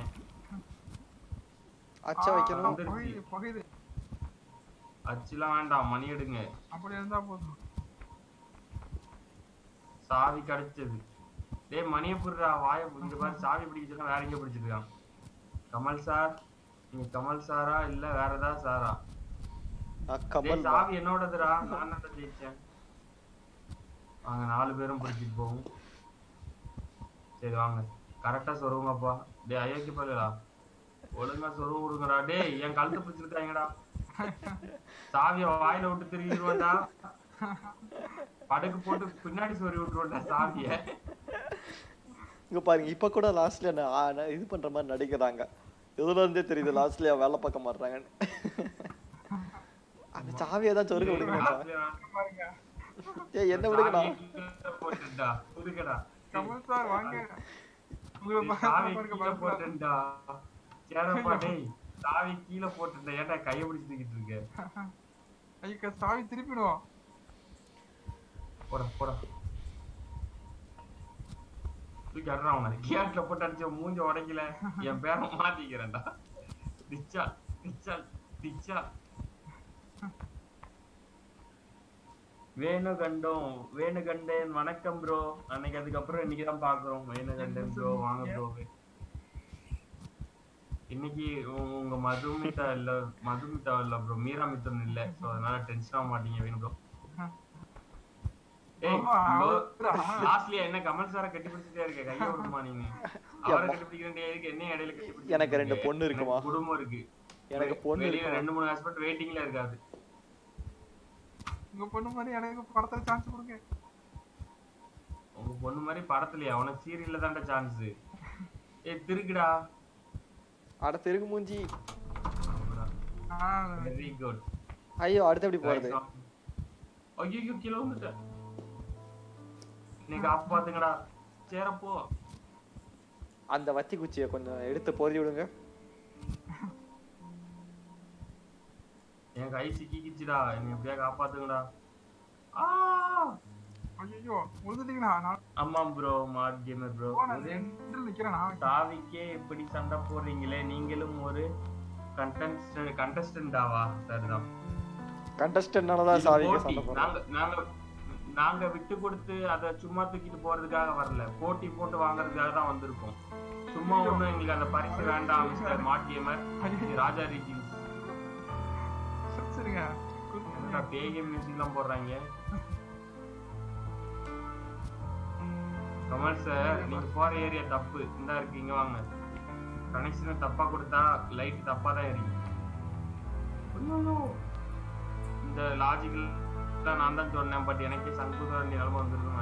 அச்சா வைக்கணும் ஆ, புகையுது புகையுது அச்சுலாம் வேண்டாம் மணி எடுங்க அப்படி இருந்தா போதும் சாவி கிடைச்சது டேய் மணியை புடுறா வாய இங்க பாரு சாவி பிடிச்சிருக்கான் வேற எங்க பிடிச்சிருக்கான் கமல் சார் நீங்க கமல் சாரா இல்ல வேற ஏதாவது சாரா அஹ், கமல் டேய் சாவி என்னோடதுடா நான் தான் ஜெயிச்சேன் வாங்க நாலு பேரும் பிடிச்சிட்டு போவோம் சரி வாங்க கரெக்டா சொருவுங்கப்பா டேய் அயோக்கிய பல்லடா ஒழுங்கா சொருவு விடுங்கடா டேய் என் கழுத்து பிடிச்சிருக்காங்கடா சாவிய வாயில விட்டு திரும்பிடுவேன்டா படகு போட்டு பின்னாடி சொறி விட்டுருவேன்டா சாவிய இங்க பாருங்க இப்ப கூட லாஸ்ட்ல என்ன ஆ, நான் இது பண்ற மாதிரி நடிக்கிறாங்க இதுல இருந்தே தெரியுது லாஸ்ட்ல வேலை பார்க்க மாட்டாங்கன்னு அந்த சாவியை தான் சொருக விடுங்க மச்சான். பாருங்க ஏய் என்ன விடுங்கடா போட்டுடா புதுக்கடா கமல் சார் வாங்க உங்களை சாவி பாருங்க கீழே பாருங்க போட்டுடா சேரப்பா டேய் சாவி கீழே போட்டுடா ஏன்டா கைய பிடிச்சிட்டு இருக்க ஐயோ சாவி திருப்பிடுவோம் போடா போடா தூக்கி அடுறா அவனை கேட்ல போட்டு அடிச்ச மூஞ்ச உடைக்கல என் பேரை மாத்திக்கிறேன்டா டிச்சா டிச்சா டிச்சா வேணு கண்டோம் வேணு கண்டேன் வணக்கம் ப்ரோ அன்னைக்கு அதுக்கப்புறம் இன்னைக்கு தான் பாக்குறோம் வேணு கண்டேன் ப்ரோ வாங்க ப்ரோ இன்னைக்கு உ- உங்க மதுமிதா இல்ல மதுமிதா இல்ல ப்ரோ மீரா மித்தன் இல்ல சோ அதனால டென்ஷன் ஆக மாட்டீங்க வேணு ப்ரோ ஏய் ஆமா, அவர்தான். லாஸ்ட்லயே என்ன கமல் சார கட்டி பிடிச்சிட்டே இருக்க கைய விடுமா நீங்க அவரை கட்டி பிடிக்கிறேன் இருக்கு என்ன இடையில கட்டி பிடிச்சிட்டு எனக்கு ரெண்டு இருக்க? பொண்ணு இருக்குமா? எனக்கு குடும்பம் இருக்கு எனக்கு பொண்ணு வெளிய இருக்குமா? ரெண்டு மூணு ஹஸ்பண்ட் வெயிட்டிங்ல இருக்காது உங்க பொண்ணு மாதிரி எனக்கு படத்துல சான்ஸ் கொடுங்க உங்க பொண்ணு மாதிரி படத்துலயா உனக்கு சீரியல்ல தான்டா சான்ஸ் ஏய் திருக்குடா அடுத்து இருக்கு மூஞ்சி ஆஹ் வெரி குட் ஐயோ அடுத்து எப்படி போறது ஐயோ கீழே வந்துட்டேன் நீங்க காப்பாத்துங்கடா சேரப்போ அந்த வத்தி குச்சியை கொஞ்சம் எடுத்து போதி விடுங்க என் கை சிக்கிக்கிச்சுடா என்னை எப்படியா காப்பாத்துங்கடா ஆ ஐயோ உழுதுட்டீங்களா நான் ஆமாம் ப்ரோ மாட் கேமர் ப்ரோ போனேன் ரெண்டில் நிக்கிறேன் நான் சாவிக்கே இப்படி சண்டை போடுறீங்களே நீங்களும் ஒரு கண்டஸ்டன்ட் கண்டஸ்டன்டாவா சரிதான் கண்டஸ்டன்ட்னால தான் இது சாவிக்கு போட்டி. சண்டை போடுறோம் நாங்க நாங்க நாங்க விட்டு கொடுத்து அத சும்மா தூக்கிட்டு போறதுக்காக வரல போட்டி போட்டு வாங்குறதுக்காக தான் வந்திருக்கோம் சும்மா ஒண்ணும் எங்களுக்கு அந்த பரிசு வேண்டாம் மிஸ்டர் மாட் கேமர் ராஜா ரிஜின்ஸ் சரிங்க என்னடா பேகே மியூசிக் எல்லாம் போடுறாங்க கமல் சார் நீங்க போற ஏரியா தப்பு இந்த இருக்கு இங்க வாங்க கனெக்ஷன் தப்பா கொடுத்தா லைட் தப்பா தான் எரியும் ஐயோ. இந்த லாஜிக்கல் நான் தான் சொன்னேன் பட் எனக்கே சங்குத வேண்டிய நிலைமை வந்துருக்கும்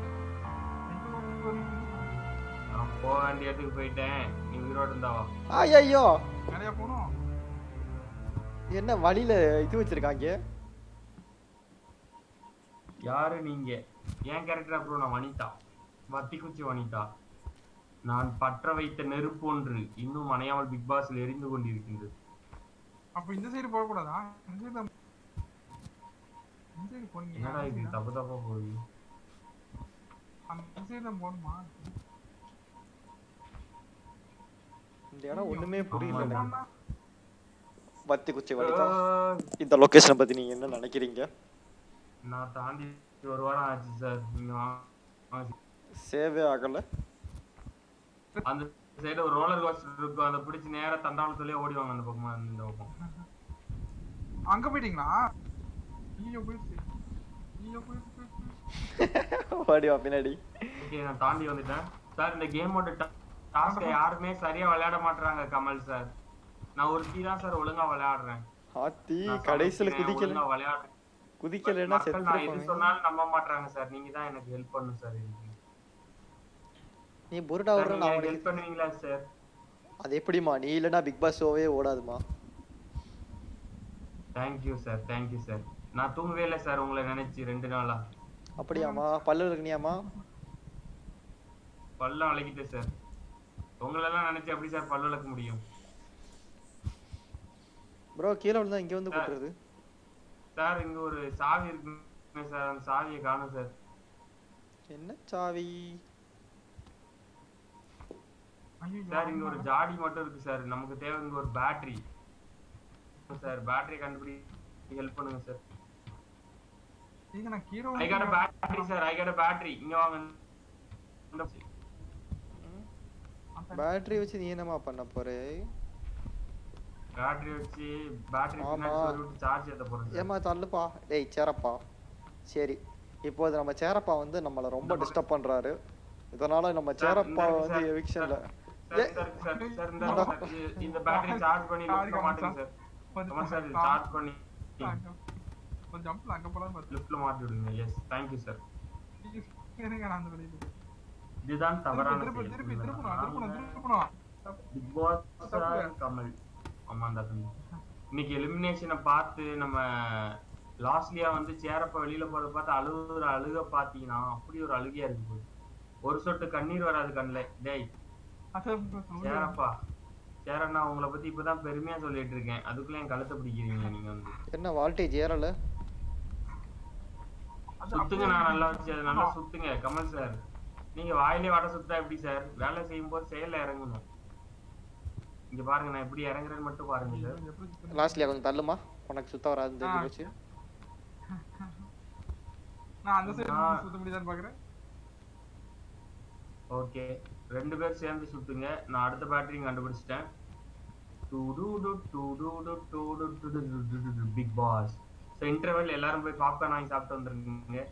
நான் போக வேண்டிய இடத்துக்கு போயிட்டேன் நீ உயிரோடு இருந்தாவா ஐயோ நிறைய போனோம் என்ன வழியில இது வச்சிருக்காங்க யாரு நீங்க என் கேரக்டர் அப்புறம் நான் வனிதா வத்திக்குச்சி வனிதா நான் பற்ற வைத்த நெருப்பு ஒன்று இன்னும் அணையாமல் பிக் பாஸ்ல எரிந்து கொண்டிருக்கின்றது அப்ப இந்த சைடு போக கூடாதா இந்த சைடு தான் இந்த சைடு போனீங்க என்னடா இது தப்பு தப்பா போகுது அந்த சைடு தான் போகணுமா இந்த இடம் ஒண்ணுமே புரியல ஆமா. எனக்கு. வத்தி குச்சி வலிதா இந்த லொகேஷனை பத்தி நீங்க என்ன நினைக்கிறீங்க நான் தாண்டி ஒரு வாரம் ஆச்சு சார் நீங்க வாங்க. சேவே ஆகல அந்த சைடு ஒரு ரோலர் கோஸ்டர் இருக்கும் அதை பிடிச்சி நேரா தண்டாளத்துலயே ஓடிவாங்க அந்த பக்கமா இந்த பக்கம் அங்க போயிட்டீங்களா ஐயோ போயிடுச்சு ஐயோ போயிடுச்சு போயிடுச்சு. ஓடிவா பின்னாடி ஓகே நான் தாண்டி வந்துட்டேன் சார் இந்த கேமோட டாஸ்கை யாருமே சரியா விளையாட மாட்டாங்க கமல் சார் நான் ஒரு டீ தான் சார் ஒழுங்கா விளையாடுறேன் ஆத்தி நான் கடைசியில சமைக்கிறேன், குதிக்கல ஒழுங்கா விளையாடுறேன் குதிக்கலைன்னா மக்கள் நான் எது செத்து சொன்னாலும் நம்ப மாட்டாங்க சார் நீங்க தான் எனக்கு ஹெல்ப் பண்ணணும் சார் இதுக்கு நீ புருடா சார், விடுற நீங்க நான் எனக்கு உனக்கு ஹெல்ப் பண்ணுவீங்களா சார் அது எப்படிமா நீ இல்லனா பிக் பாஸ் ஷோவே ஓடாதுமா தேங்க்யூ சார் தேங்க்யூ சார் நான் தூங்கவே இல்லை சார் உங்களை நினைச்சு ரெண்டு நாளா அப்படியாமா பல்லு இருக்கனியாமா பல்லம் அழகிட்டேன் சார் உங்களெல்லாம் நினைச்சு எப்படி சார் பல்லு விளக்க முடியும் ப்ரோ கீழே விழுந்தா இங்க வந்து குத்துறது சார் இங்க ஒரு சாவி இருக்குங்க சார் அந்த சாவியை காணும் சார் என்ன சாவி ஐயோ சார் இங்க ஒரு ஜாடி மட்டும் இருக்கு சார் நமக்கு தேவை இங்க ஒரு பேட்டரி சார் பேட்டரி கண்டுபிடி ஹெல்ப் பண்ணுங்க சார் நீங்க நான் கீழே I got battery sir I got battery இங்க வாங்க இந்த பேட்டரி வச்சு நீ என்னமா பண்ண போறே பேட்டரி வச்சு பேட்டரி ஆமா. பின்னாடி விட்டு சார்ஜ் ஏத்த போறேன் சார் ஏமா தள்ளுப்பா டேய் சேரப்பா சரி இப்போ இது நம்ம சேரப்பா வந்து நம்மள ரொம்ப டிஸ்டர்ப் பண்றாரு இதனால நம்ம சார், சேரப்பா இந்த வந்து சார், எவிக்ஷன்ல சார், சார், சார், சார், இந்த சார், இந்த பேட்டரி சார்ஜ் பண்ணி லிஃப்ட்ல மாட்டுங்க சார் கமல் சார் இது சார்ஜ் பண்ணி கொஞ்சம் ஜம்ப்ல அங்க போலாம் பார்த்து லிஃப்ட்ல மாட்டி விடுங்க எஸ் தேங்க்யூ சார் இருங்க நான் அந்த வெளியே போய் இதுதான் தவறான திருப்பி செயல். திருப்பி புரியுதா? திருப்பணும் திருப்பணும் திருப்பணும் பிக் பாஸ் தப்புங்க. கமல் ஆமாண்டா தம்பி இன்னைக்கு எலிமினேஷனை பார்த்து நம்ம லாஸ்ட்லியா வந்து சேரப்ப வெளியில போறத பார்த்து அழுகுற அழுக பாத்தீங்கன்னா அப்படி ஒரு அழுகையா இருக்கு போகுது ஒரு சொட்டு கண்ணீர் வராது கண்ணுல டேய் அதான் சொல்லுங்க. சேரப்பா சேரண்ணா உங்களை பத்தி இப்பதான் பெருமையா சொல்லிட்டு இருக்கேன் அதுக்குள்ள என் கழுத்தை பிடிக்கிறீங்க நீங்க வந்து என்ன வால்டேஜ் ஏறல அது சுத்துங்க நான் நல்லா வச்சு அது நல்லா சுத்துங்க கமல் சார் நீங்க வாயிலே வடை சுத்தா எப்படி சார் வேலை செய்யும் போது செயல்ல இறங்கணும் இங்க பாருங்க நான் எப்படி இறங்குறேன்னு மட்டும் பாருங்க சார் எப்படி சுத்தணும்? லாஸ்ட்லியா கொஞ்சம் தள்ளுமா உனக்கு சுத்த வராதுன்னு தெரிஞ்சு போச்சு நான் அந்த சைடு நான்- சுத்த முடியுதான்னு பாக்குறேன் ஓகே ரெண்டு பேர் சேர்ந்து சுத்துங்க நான் அடுத்த பேட்டரியும் கண்டுபிடிச்சிட்டேன் பிக் பாஸ் ஸோ இன்டர்வெல் எல்லாரும் போய் பாப்கார்ன் வாங்கி சாப்பிட்டு வந்துருக்கீங்க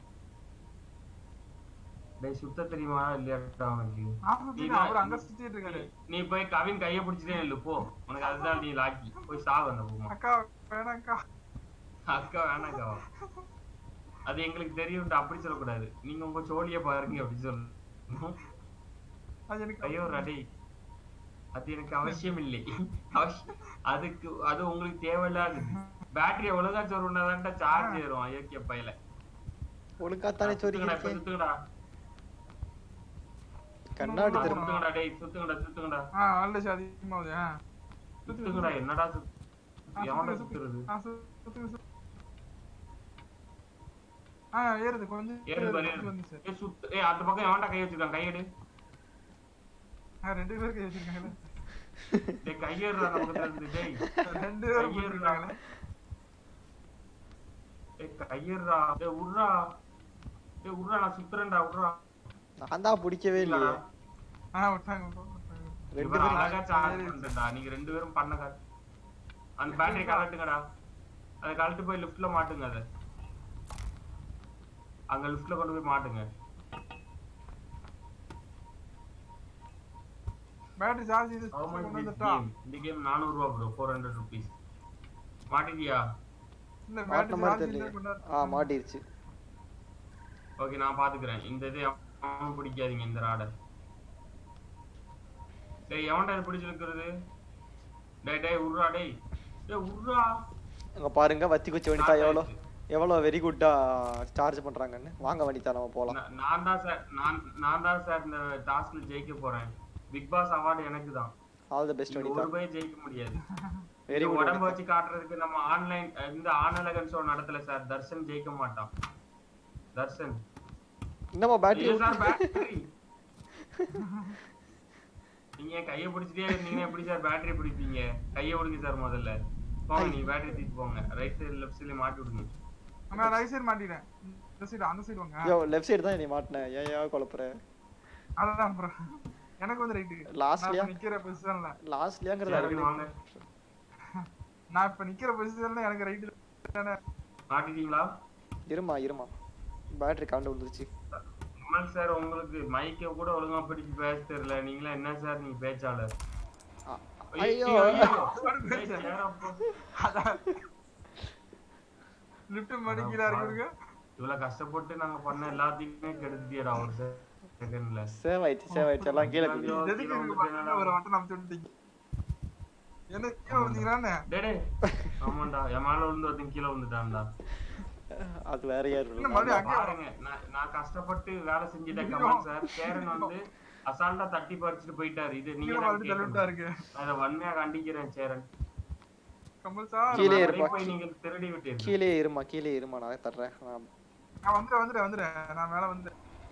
டேய் சுத்த தெரியுமா இல்லையாடா உனக்கு நான் சுத்திட்டேன் அவர் அங்க சுத்திட்டு இருக்காரு நீ போய் கவின் கைய பிடிச்சிட்டே இல்ல போ உனக்கு அதுதான் நீ லாக்கி போய் சாவு அந்த போமா அக்கா வேணாக்கா அக்கா வேணாக்கா அது எங்களுக்கு தெரியும் அப்படி சொல்லக்கூடாது நீங்க உங்க சோழிய பாருங்க அப்படி சொல்லணும் அது எனக்கு ஐயோ ரடி அது எனக்கு அவசியம் இல்லை அவசியம் அதுக்கு அது உங்களுக்கு தேவையில்லாது பேட்டரி ஒழுங்கா சொருனாதான்டா சார்ஜ் ஏறும் அயோக்கிய பையில ஒழுங்கா தானே சோரி சுத்துங்கடா இப்ப சுத்துங்கடா கண்ணாடி ஆ, திரும்ப சுத்துங்கடா டேய் சுத்துங்கடா சுத்துங்கடா ஆ நல்ல அதிகமாகுது ஆ சுத்துங்கடா என்னடா ஆ, சுத்து எவன சுத்துங்க, சுத்துறது ஆ, சு- சுத்துங்க, சுத்துங்க. ஆ ஏறுது கொஞ்சம் ஏறு பாரு கொஞ்சம் வந்துச்சு ஏய் சுத்து ஏய் அந்த பக்கம் எவன்டா கை வச்சிருக்கான் கையெடு ஆ ரெண்டு பேர் கை வச்சிருக்காங்களே டேய் கையேறுடா அந்த பக்கத்துல இருந்து டேய் ரெண்டு பேரும் கையேறுடா போட்டிருக்காங்களே டேய் கையேறுடா டேய் உட்றா டேய் உட்றா நான் சுத்துறேன்டா உட்றா நான் தான் பிடிக்கவே இல்லையே ஆ விட்டாங்க விட்டாங்க, விட்டாங்க. ரெண்டு இவர் பேரும் அழகா சார்ஜ் பண்றா நீங்க ரெண்டு பேரும் பண்ண காட்டு அந்த பேட்டரி கலட்டுங்கடா அதை கழட்டு போய் லிஃப்ட்ல மாட்டுங்க அதை அங்க லிஃப்ட்ல கொண்டு போய் மாட்டுங்க பேட்டரி சார்ஜ் இது How much கொண்டு this வந்துட்டா game? இந்த கேம் 400 ரூபா ப்ரோ 400 rupees மாட்டிட்டியா இல்ல மாட்டின பேட்டரி மாதிரி சார்ஜ் தெரியல இல்ல கொண்டாரு ஆ மாட்டிருச்சு ஓகே நான் பாத்துக்கிறேன் இந்த இது எவனும் பிடிக்காதீங்க இந்த ராடை டேய் எவன்டா இது பிடிச்சிருக்கிறது டேய் டேய் உர்றா டேய் டேய் உர்றா அங்க பாருங்க வத்தி குச்சி வனிதா எவ்வளோ எவ்வளோ வெரி குட்டா சார்ஜ் பண்றாங்கன்னு வாங்க வனிதா நம்ம போலாம் நான் நான் தான் சார் நான் நான் தான் சார் இந்த டாஸ்க்ல ஜெயிக்க போறேன் பிக் பாஸ் அவார்டு எனக்கு தான் ஆல் த பெஸ்ட் இங்க வனிதா ஒரு பையன் ஜெயிக்க முடியாது வெரி இந்த குட் உடம்ப வச்சு காட்டுறதுக்கு நம்ம ஆன்லைன் இந்த ஆனலகன் ஷோ நடத்தல சார் தர்ஷன் ஜெயிக்க மாட்டான் தர்ஷன் என்னம்மா பேட்டரி இல்ல சார் பேட்டரி நீங்க என் கையை பிடிச்சிட்டே இருந்தீங்கன்னா எப்படி சார் பேட்டரி பிடிப்பீங்க கையை விடுங்க சார் முதல்ல போங்க நீங்க பேட்டரி தூக்கிட்டு போங்க ரைட் சைடு லெஃப்ட் சைடுல மாட்டி விடுங்க நான் ரைட் சைடு மாட்டிட்டேன் இந்த சைடு அந்த சைடு வாங்க யோ லெஃப்ட் சைடு தான் நீ மாட்டினேன் ஏன் ஏன் குழப்புற அதான் அப்புறம் எனக்கு வந்து ரைட்டு லாஸ்ட்லயா நான் இப்ப நிக்கிற பொசிஷன்ல லாஸ்ட்லயாங்கிறது சரி, வாங்க நான் இப்ப நிக்கிற பொசிஷன்ல எனக்கு ரைட்டு தானே மாட்டிட்டீங்களா இருமா இருமா பேட்டரி கலந்து விழுந்துருச்சு கமல் சார் உங்களுக்கு மைக்க கூட ஒழுங்கா பிடிச்சு பேச தெரியல நீங்களா என்ன சார் நீங்க பேச்சாளர் அ- ஐயோ, ஐயோ ஐயோ. ஏய், சேரா போ. லிஃப்ட் மடிக்கிறா இருக்கு இவ்வளவு கஷ்டப்பட்டு நாங்க பண்ண எல்லாத்தையுமே கெடுத்துட்டியடா ஒரு செகண்ட்ல சேவ் ஆயிடுச்சு சேவ் ஆயிடுச்சு எல்லாம் கீழே குதி ஐயோ, எதுக்கு கீழே இருக்கு வந்துட்டேனடா. பாத்தீங்கன்னா ஒரு வட்டம் நம்ம சொல்லிட்டீங்க என்ன கீழே வந்தீங்களான்னு டேய், டேய். ஆமாண்டா என் மேல விழுந்து ஒருத்தன் கீழே விழுந்துட்டான்டா அது வேற யாரு இல்ல, மறுபடியும் அங்கேயே பாருங்க நான் நான் கஷ்டப்பட்டு வேலை செஞ்சுட்டேன் கமல் சார் சேரன் வந்து அசால்ட்டா தட்டி பறிச்சுட்டு போயிட்டாரு இது நீங்க கீழே தான் வந்து தள்ளிவிட்டா கேட்கணும். இருக்கு நான் இதை வன்மையா கண்டிக்கிறேன் சேரன் கமல் சார் கீழே உங்களை இருப்பா. போய் நீங்க திருடி விட்டீர்கள் கீழே இருமா கீழே இருமா நான் தர்றேன் நான் நான் வந்துட்டேன் வந்துட்டேன் வந்துட்டேன் நான் மேல வந்து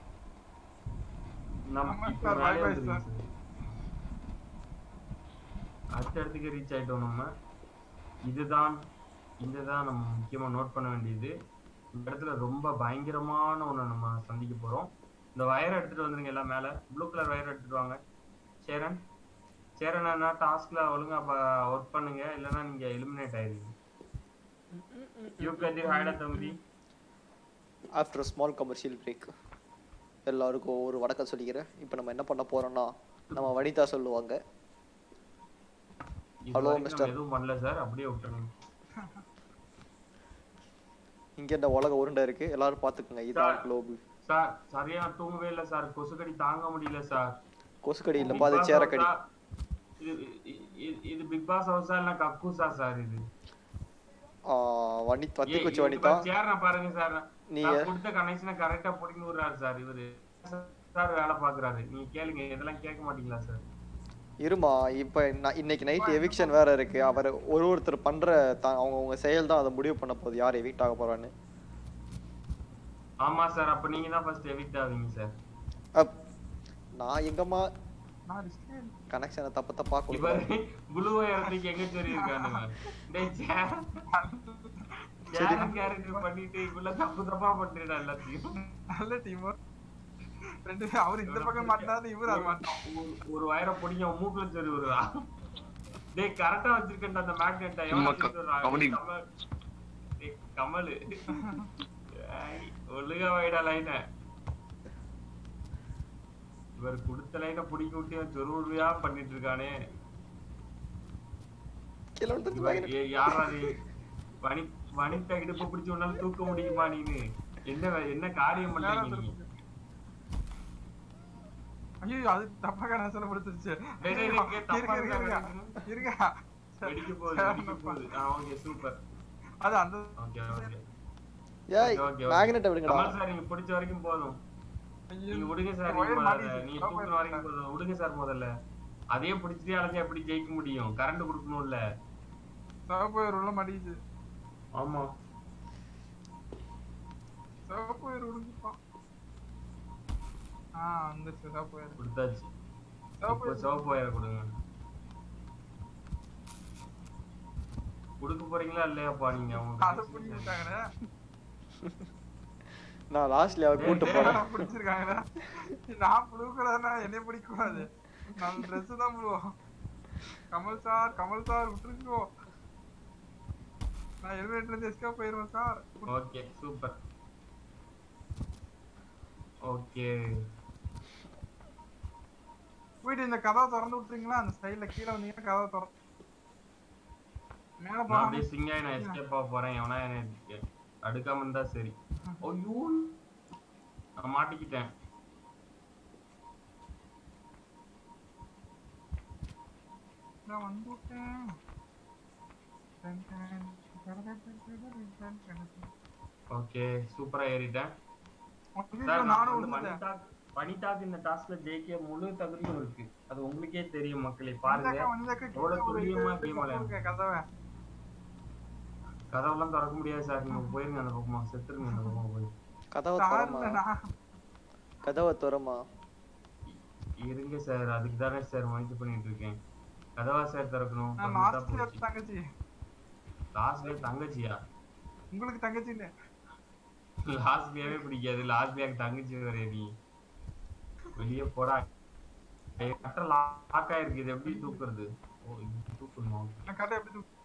நம்ம ஆமா இப்ப சார், மேலே bye bye வந்துருங்க சார். அடுத்த இடத்துக்கு ரீச் ஆயிட்டோம் நம்ம இதுதான் இதுதான் நம்ம முக்கியமா நோட் பண்ண வேண்டியது இந்த இடத்துல ரொம்ப பயங்கரமான ஒண்ணு நம்ம சந்திக்க போறோம் இந்த வயரை எடுத்துட்டு வந்துருங்க எல்லாம் மேல ப்ளூ கலர் வயர் எடுத்துட்டு வாங்க சேரன் சேரன் அண்ணா டாஸ்க்ல ஒழுங்கா ஒர்க் பண்ணுங்க இல்லைன்னா நீங்க எலிமினேட் ஆயிருவீங்க யூ கதிர் ஹாய்டா தம்பி ஆஃப்டர் ஸ்மால் கமர்ஷியல் பிரேக் எல்லாருக்கும் ஒரு வணக்கம் சொல்லிக்கிறேன் இப்போ நம்ம என்ன பண்ண போறோம்னா நம்ம வனிதா சொல்லுவாங்க இது Hello, வரைக்கும் mister. நம்ம எதுவும் பண்ணல சார் அப்படியே விட்டுருங்க இங்க இந்த உலக உருண்டை இருக்கு எல்லாரும் பாத்துக்கோங்க இதான் Sir. குளோபு சார் சரியா தூங்கவே இல்ல சார் கொசுக்கடி தாங்க முடியல சார் கொசுக்கடி Big இல்லப்பா அது Boss சேரக்கடி house-ஆ? இது இ- இ- இது பிக் பாஸ் ஹவுஸா இல்ல கக்கூசா சார் இது ஆ, வனி வத்தி குச்சி ஏய், வனிதா இவரு சேர பாருங்க சார் நீ- நான் கொடுத்த கனெக்ஷனை கரெக்டா புடிங்கி விடுறாரு சார் இவரு சார் வேலை பாக்குறாரு நீங்க கேளுங்க இதெல்லாம் கேட்க மாட்டீங்களா சார் இருமா இப்ப நான் இன்னைக்கு நைட் எவிக்ஷன் வேற இருக்கு அவர் ஒரு ஒருத்தர் பண்ற த- அவங்க அவங்க செயல் தான் அதை முடிவு பண்ண போகுது யார் எவிக்ட் ஆக போறான்னு ஆமா சார் அப்ப நீங்க தான் ஃபர்ஸ்ட் எவிக்ட் ஆவீங்க சார் அப், நான் எங்கம்மா நான் ரிஸ்கே கனெக்ஷனை தப்பு தப்பா இவர் கொடுக்குறேன் புளுவை இடத்துக்கு எங்க சொல்லி இருக்கானுங்க டேய் சேர் சேர் கேரக்டர் பண்ணிட்டு இவ்வளவு தப்பு தப்பா பண்றீடா எல்லாத்தையும் நல்ல டீம் ரெண்டு பேரும் அவர் இந்த பக்கம் மாட்டினாரு இவரு அது மாட்டோம் ஒரு- ஒரு வயரை பிடிங்க உன் மூக்குல சரி வருதா டேய் கரெக்டா வச்சிருக்கேன் அந்த மேக்னெட்டை சும்மா எவன் க- வச்சிருக்கா? கவனி. கமல். டேய், கமலு ஐ, ஒழுங்கா வைடா லைன இவர் கொடுத்த லைனை பிடிக்க விட்டு இவன் சொருவியா பண்ணிட்டு இருக்கானே கீழே விழுந்துருச்சு இவர் magnet. ஏ- யார் அது வனி வனிதா இடுப்பு பிடிச்சு உன்னால தூக்க முடியுமா நீனு என்ன வே- என்ன காரியம் பண்றீங்க நீங்க ஐயோ அது தப்பா கணேசனை பிடிச்சிருச்சு டேய், டேய், டேய், தப்பா இருங்க இருங்க இருக்கா? இருங்க வெடிக்க போகுது வெடிக்க போகுது ஆ ஓகே சூப்பர் அது அந்த ஓகே ஓகே ஏய் ஓகே, ஓகே. மேக்னெட்டை விடுங்கடா கமல் சார் நீங்க பிடிச்ச வரைக்கும் போதும் ஐயோ, நீங்க விடுங்க சார் இந்த நீங்க wire முதல்ல. மாட்டிக்கிச்சு. நீங்க stop தூக்குற wire வரைக்கும் போதும் விடுங்க சார் முதல்ல அதே பிடிச்சிட்டே அலைஞ்சா எப்படி ஜெயிக்க முடியும் கரண்ட் கொடுக்கணும்ல சிவப்பு wire உள்ள மாட்டிக்கிச்சு ஆமா சிவப்பு wire விழுந்துப்பான் ஆ அந்த சிவப்பு wire. கொடுத்தாச்சு சிவப்பு இப்போ wire சிவப்பு வயரை கொடுங்க கொடுக்க போறீங்களா இல்லையாப்பா நீங்க அதை பிடிச்சி அவங்க விட்டாங்கண்ணே நான் லாஸ்ட்ல அவ கூட்டு போறேன் நான் பிடிச்சிருக்காங்கண்ணே நான் புழுக்கூடாதுன்னா என்னைய பிடிக்க கூடாது நான் ட்ரெஸ் தான் புழுவோம் கமல் சார் கமல் சார் விட்டுருக்கோ நான் எலிவேட்டர்ல இருந்து எஸ்கேப் போயிருவேன் சார் ஓகே சூப்பர் ஓகே போயிட்டு இந்த கதவை திறந்து விட்டுறீங்களா அந்த சைடுல கீழே வந்தீங்கன்னா கதவை திறந்து மேல நான் போகாம அப்படியே சிங்கா நான் எஸ்கேப் ஆக போறேன் எவனா என்ன அடுக்காம இருந்தா சரி ஐயோ நான் மாட்டிக்கிட்டேன் நான் வந்து விட்டேன் done done done done done done done done. Okay சூப்பரா ஏறிட்டேன் ஐயோ, சார் நான் நானும் வந்து விழுந்துட்டேன் வனிதா வனிதாக்கு இந்த டாஸ்க்ல ஜெயிக்க முழு தகுதியும் இருக்கு அது உங்களுக்கே தெரியும் மக்களே பாருங்க வனிதாக்கா, வனிதாக்கா, கீழே எவ்வளவு ஒரு இது துல்லியமா இருக்கு, game விளையாடு. இருக்கு, கதவை கதவெல்லாம் திறக்க முடியாது சார் நீங்க போயிருங்க அந்த பக்கமா செத்துருங்க அந்த பக்கமா போய் கதவை சார் திறமா இல்ல, நான் கதவை திறமா இருங்க சார் அதுக்கு தானே சார் முயற்சி பண்ணிட்டு இருக்கேன் கதவா சார் திறக்கணும் நான் லாஸ்ட்ல தங்கச்சி லாஸ்ட்ல தங்கச்சியா உங்களுக்கு தங்கச்சி இல்ல லாஸ்ட்லயாவே பிடிக்காது லாஸ்ட்லயாக்கு தங்கச்சி வரைய நீ வெளியே போடா கட்ட லாக் ஆயிருக்கு இது எப்படி தூக்குறது ஓ இது தூக்கணுமா நான் கதை எப்படி தூக்கு-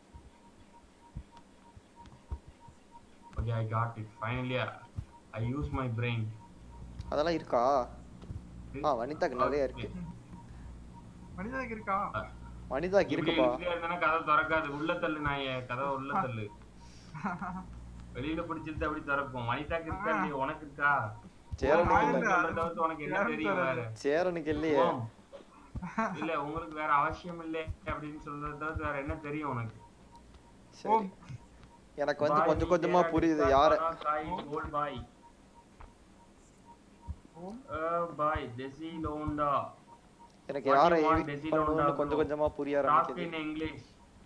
okay I got it finally I use my brain அதெல்லாம் இருக்கா ஆ வனிதாக்கு நிறைய இருக்கு மனிதாக்கு இருக்கா வனிதாக்கு இருக்குப்பா இருந்தா கதை திறக்காது உள்ள தள்ளு நான் என் கதவை உள்ள தள்ளு வெளியில பிடிச்சிட்டு அப்படி திறக்கும் வனிதாக்கு இருக்கா இல்லையா உனக்கு இருக்கா சேரனுக்கு ஆயிரம் இல்ல சொல்றத தவிர்த்து உனக்கு என்ன தெரியும் வேற சேரனுக்கு இல்லையே ஓம். இல்ல உங்களுக்கு வேற அவசியம் இல்லை அப்படின்னு சொல்றத தவிர்த்து வேற என்ன தெரியும் உனக்கு சரி எனக்கு வந்து கொஞ்சம் கொஞ்சமா புரியுது யார ஓல்ட் பாய் ஓம். பாய் டெசி லோண்டா எனக்கு What யாரை you want, edit Desi பண்ணணும்னு Londa கொஞ்சம் bro? கொஞ்சமா புரிய டாக் ஆரம்பிக்குது இன் இங்கிலீஷ்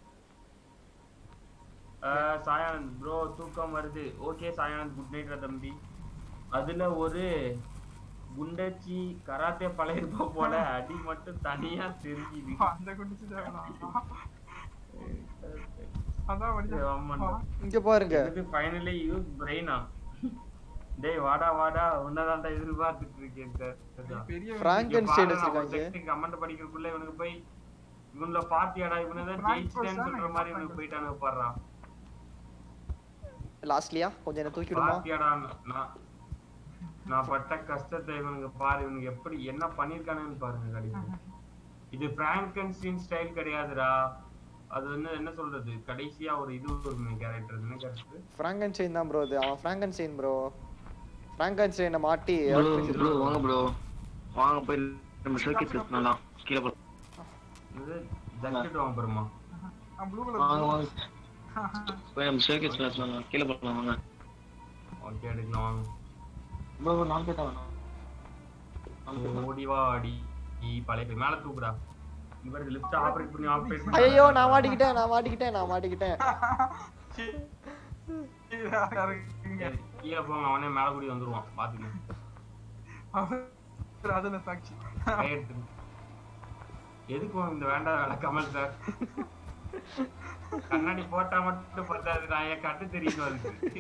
சாயானந்த் ப்ரோ தூக்கம் வருது ஓகே சாயானந்த் குட் நைட் தம்பி அதுல ஒரு குண்டச்சி கராத்தே பழையிருப்பா போல அடி மட்டும் தனியா தெரியுது அந்த குண்டிச்சு தேவைதான் அதான் வனிதா ஆமாண்டா. இங்க பாருங்க இது ஃபைனலி யூஸ் பிரெயினா டேய் வாடா வாடா உன்னதான்டா எதிர்பார்த்துட்டு இருக்கேன் சார் பெரிய பிராங்கன்ஸ்டைன் வச்சிருக்காங்க கமெண்ட் படிக்கிறதுக்குள்ள இவனுக்கு போய் இவனுல பாத்தியாடா இவனதான் Frank ஜெயிச்சிட்டேன்னு Person சொல்ற மாதிரி இவனுக்கு Frank போயிட்டானுங்க பாடுறான் லாஸ்ட்லியா கொஞ்சம் என்ன தூக்கி விடுமா பாத்தியாடா நான் நான் பட்ட கஷ்டத்தை இவனுக்கு பாரு இவனுக்கு எப்படி என்ன பண்ணிருக்கானுன்னு பாருங்க கடைசி இது பிராங்கன்ஸ்டீன் ஸ்டைல் கிடையாதுடா அது வந்து என்ன சொல்றது கடைசியா ஒரு இது ஒரு கேரக்டர் என்ன கேரக்டர் பிராங்கன்ஸ்டைன் தான் ப்ரோ இது அவன் பிராங்கன்ஸ்டைன் ப்ரோ பிராங்கன்ஸ்டைனை மாட்டி ப்ரோ electricity- ப்ரோ வாங்க ப்ரோ வாங்க போய் நம்ம சர்க்கிட் பண்ணலாம் கீழே போ இது ஜக்கெட் வாங்க போறோமா ப்ளூ வாங்க கலர் வாங்க போய் நம்ம சர்க்கிட் பண்ணலாம் கீழே போகலாம் வாங்க ஓகே எடுக்கலாம் வாங்க ப்ரோ ப்ரோ நாலு பேர் தான் வேணும் நாலு பேர் தான். ஓடி வா அடி பழைய பேர் மேல தூக்குடா இவர் லிஃப்ட் ஆபரேட் பண்ணி ஆபரேட் பண்ணி ஐயோ நான் மாட்டிக்கிட்டேன் நான் மாட்டிக்கிட்டேன் நான் மாட்டிக்கிட்டேன் சரி, கீழே போங்க அவனே மேல கூடி வந்துருவான் பாத்துக்க அதுல சாட்சி கையெடுத்து எதுக்கு உனக்கு இந்த வேண்டாம் வேலை கமல் சார் கண்ணாடி போட்டா மட்டும் பத்தாது நான் என் கட்டு தெரியும் அதுக்கு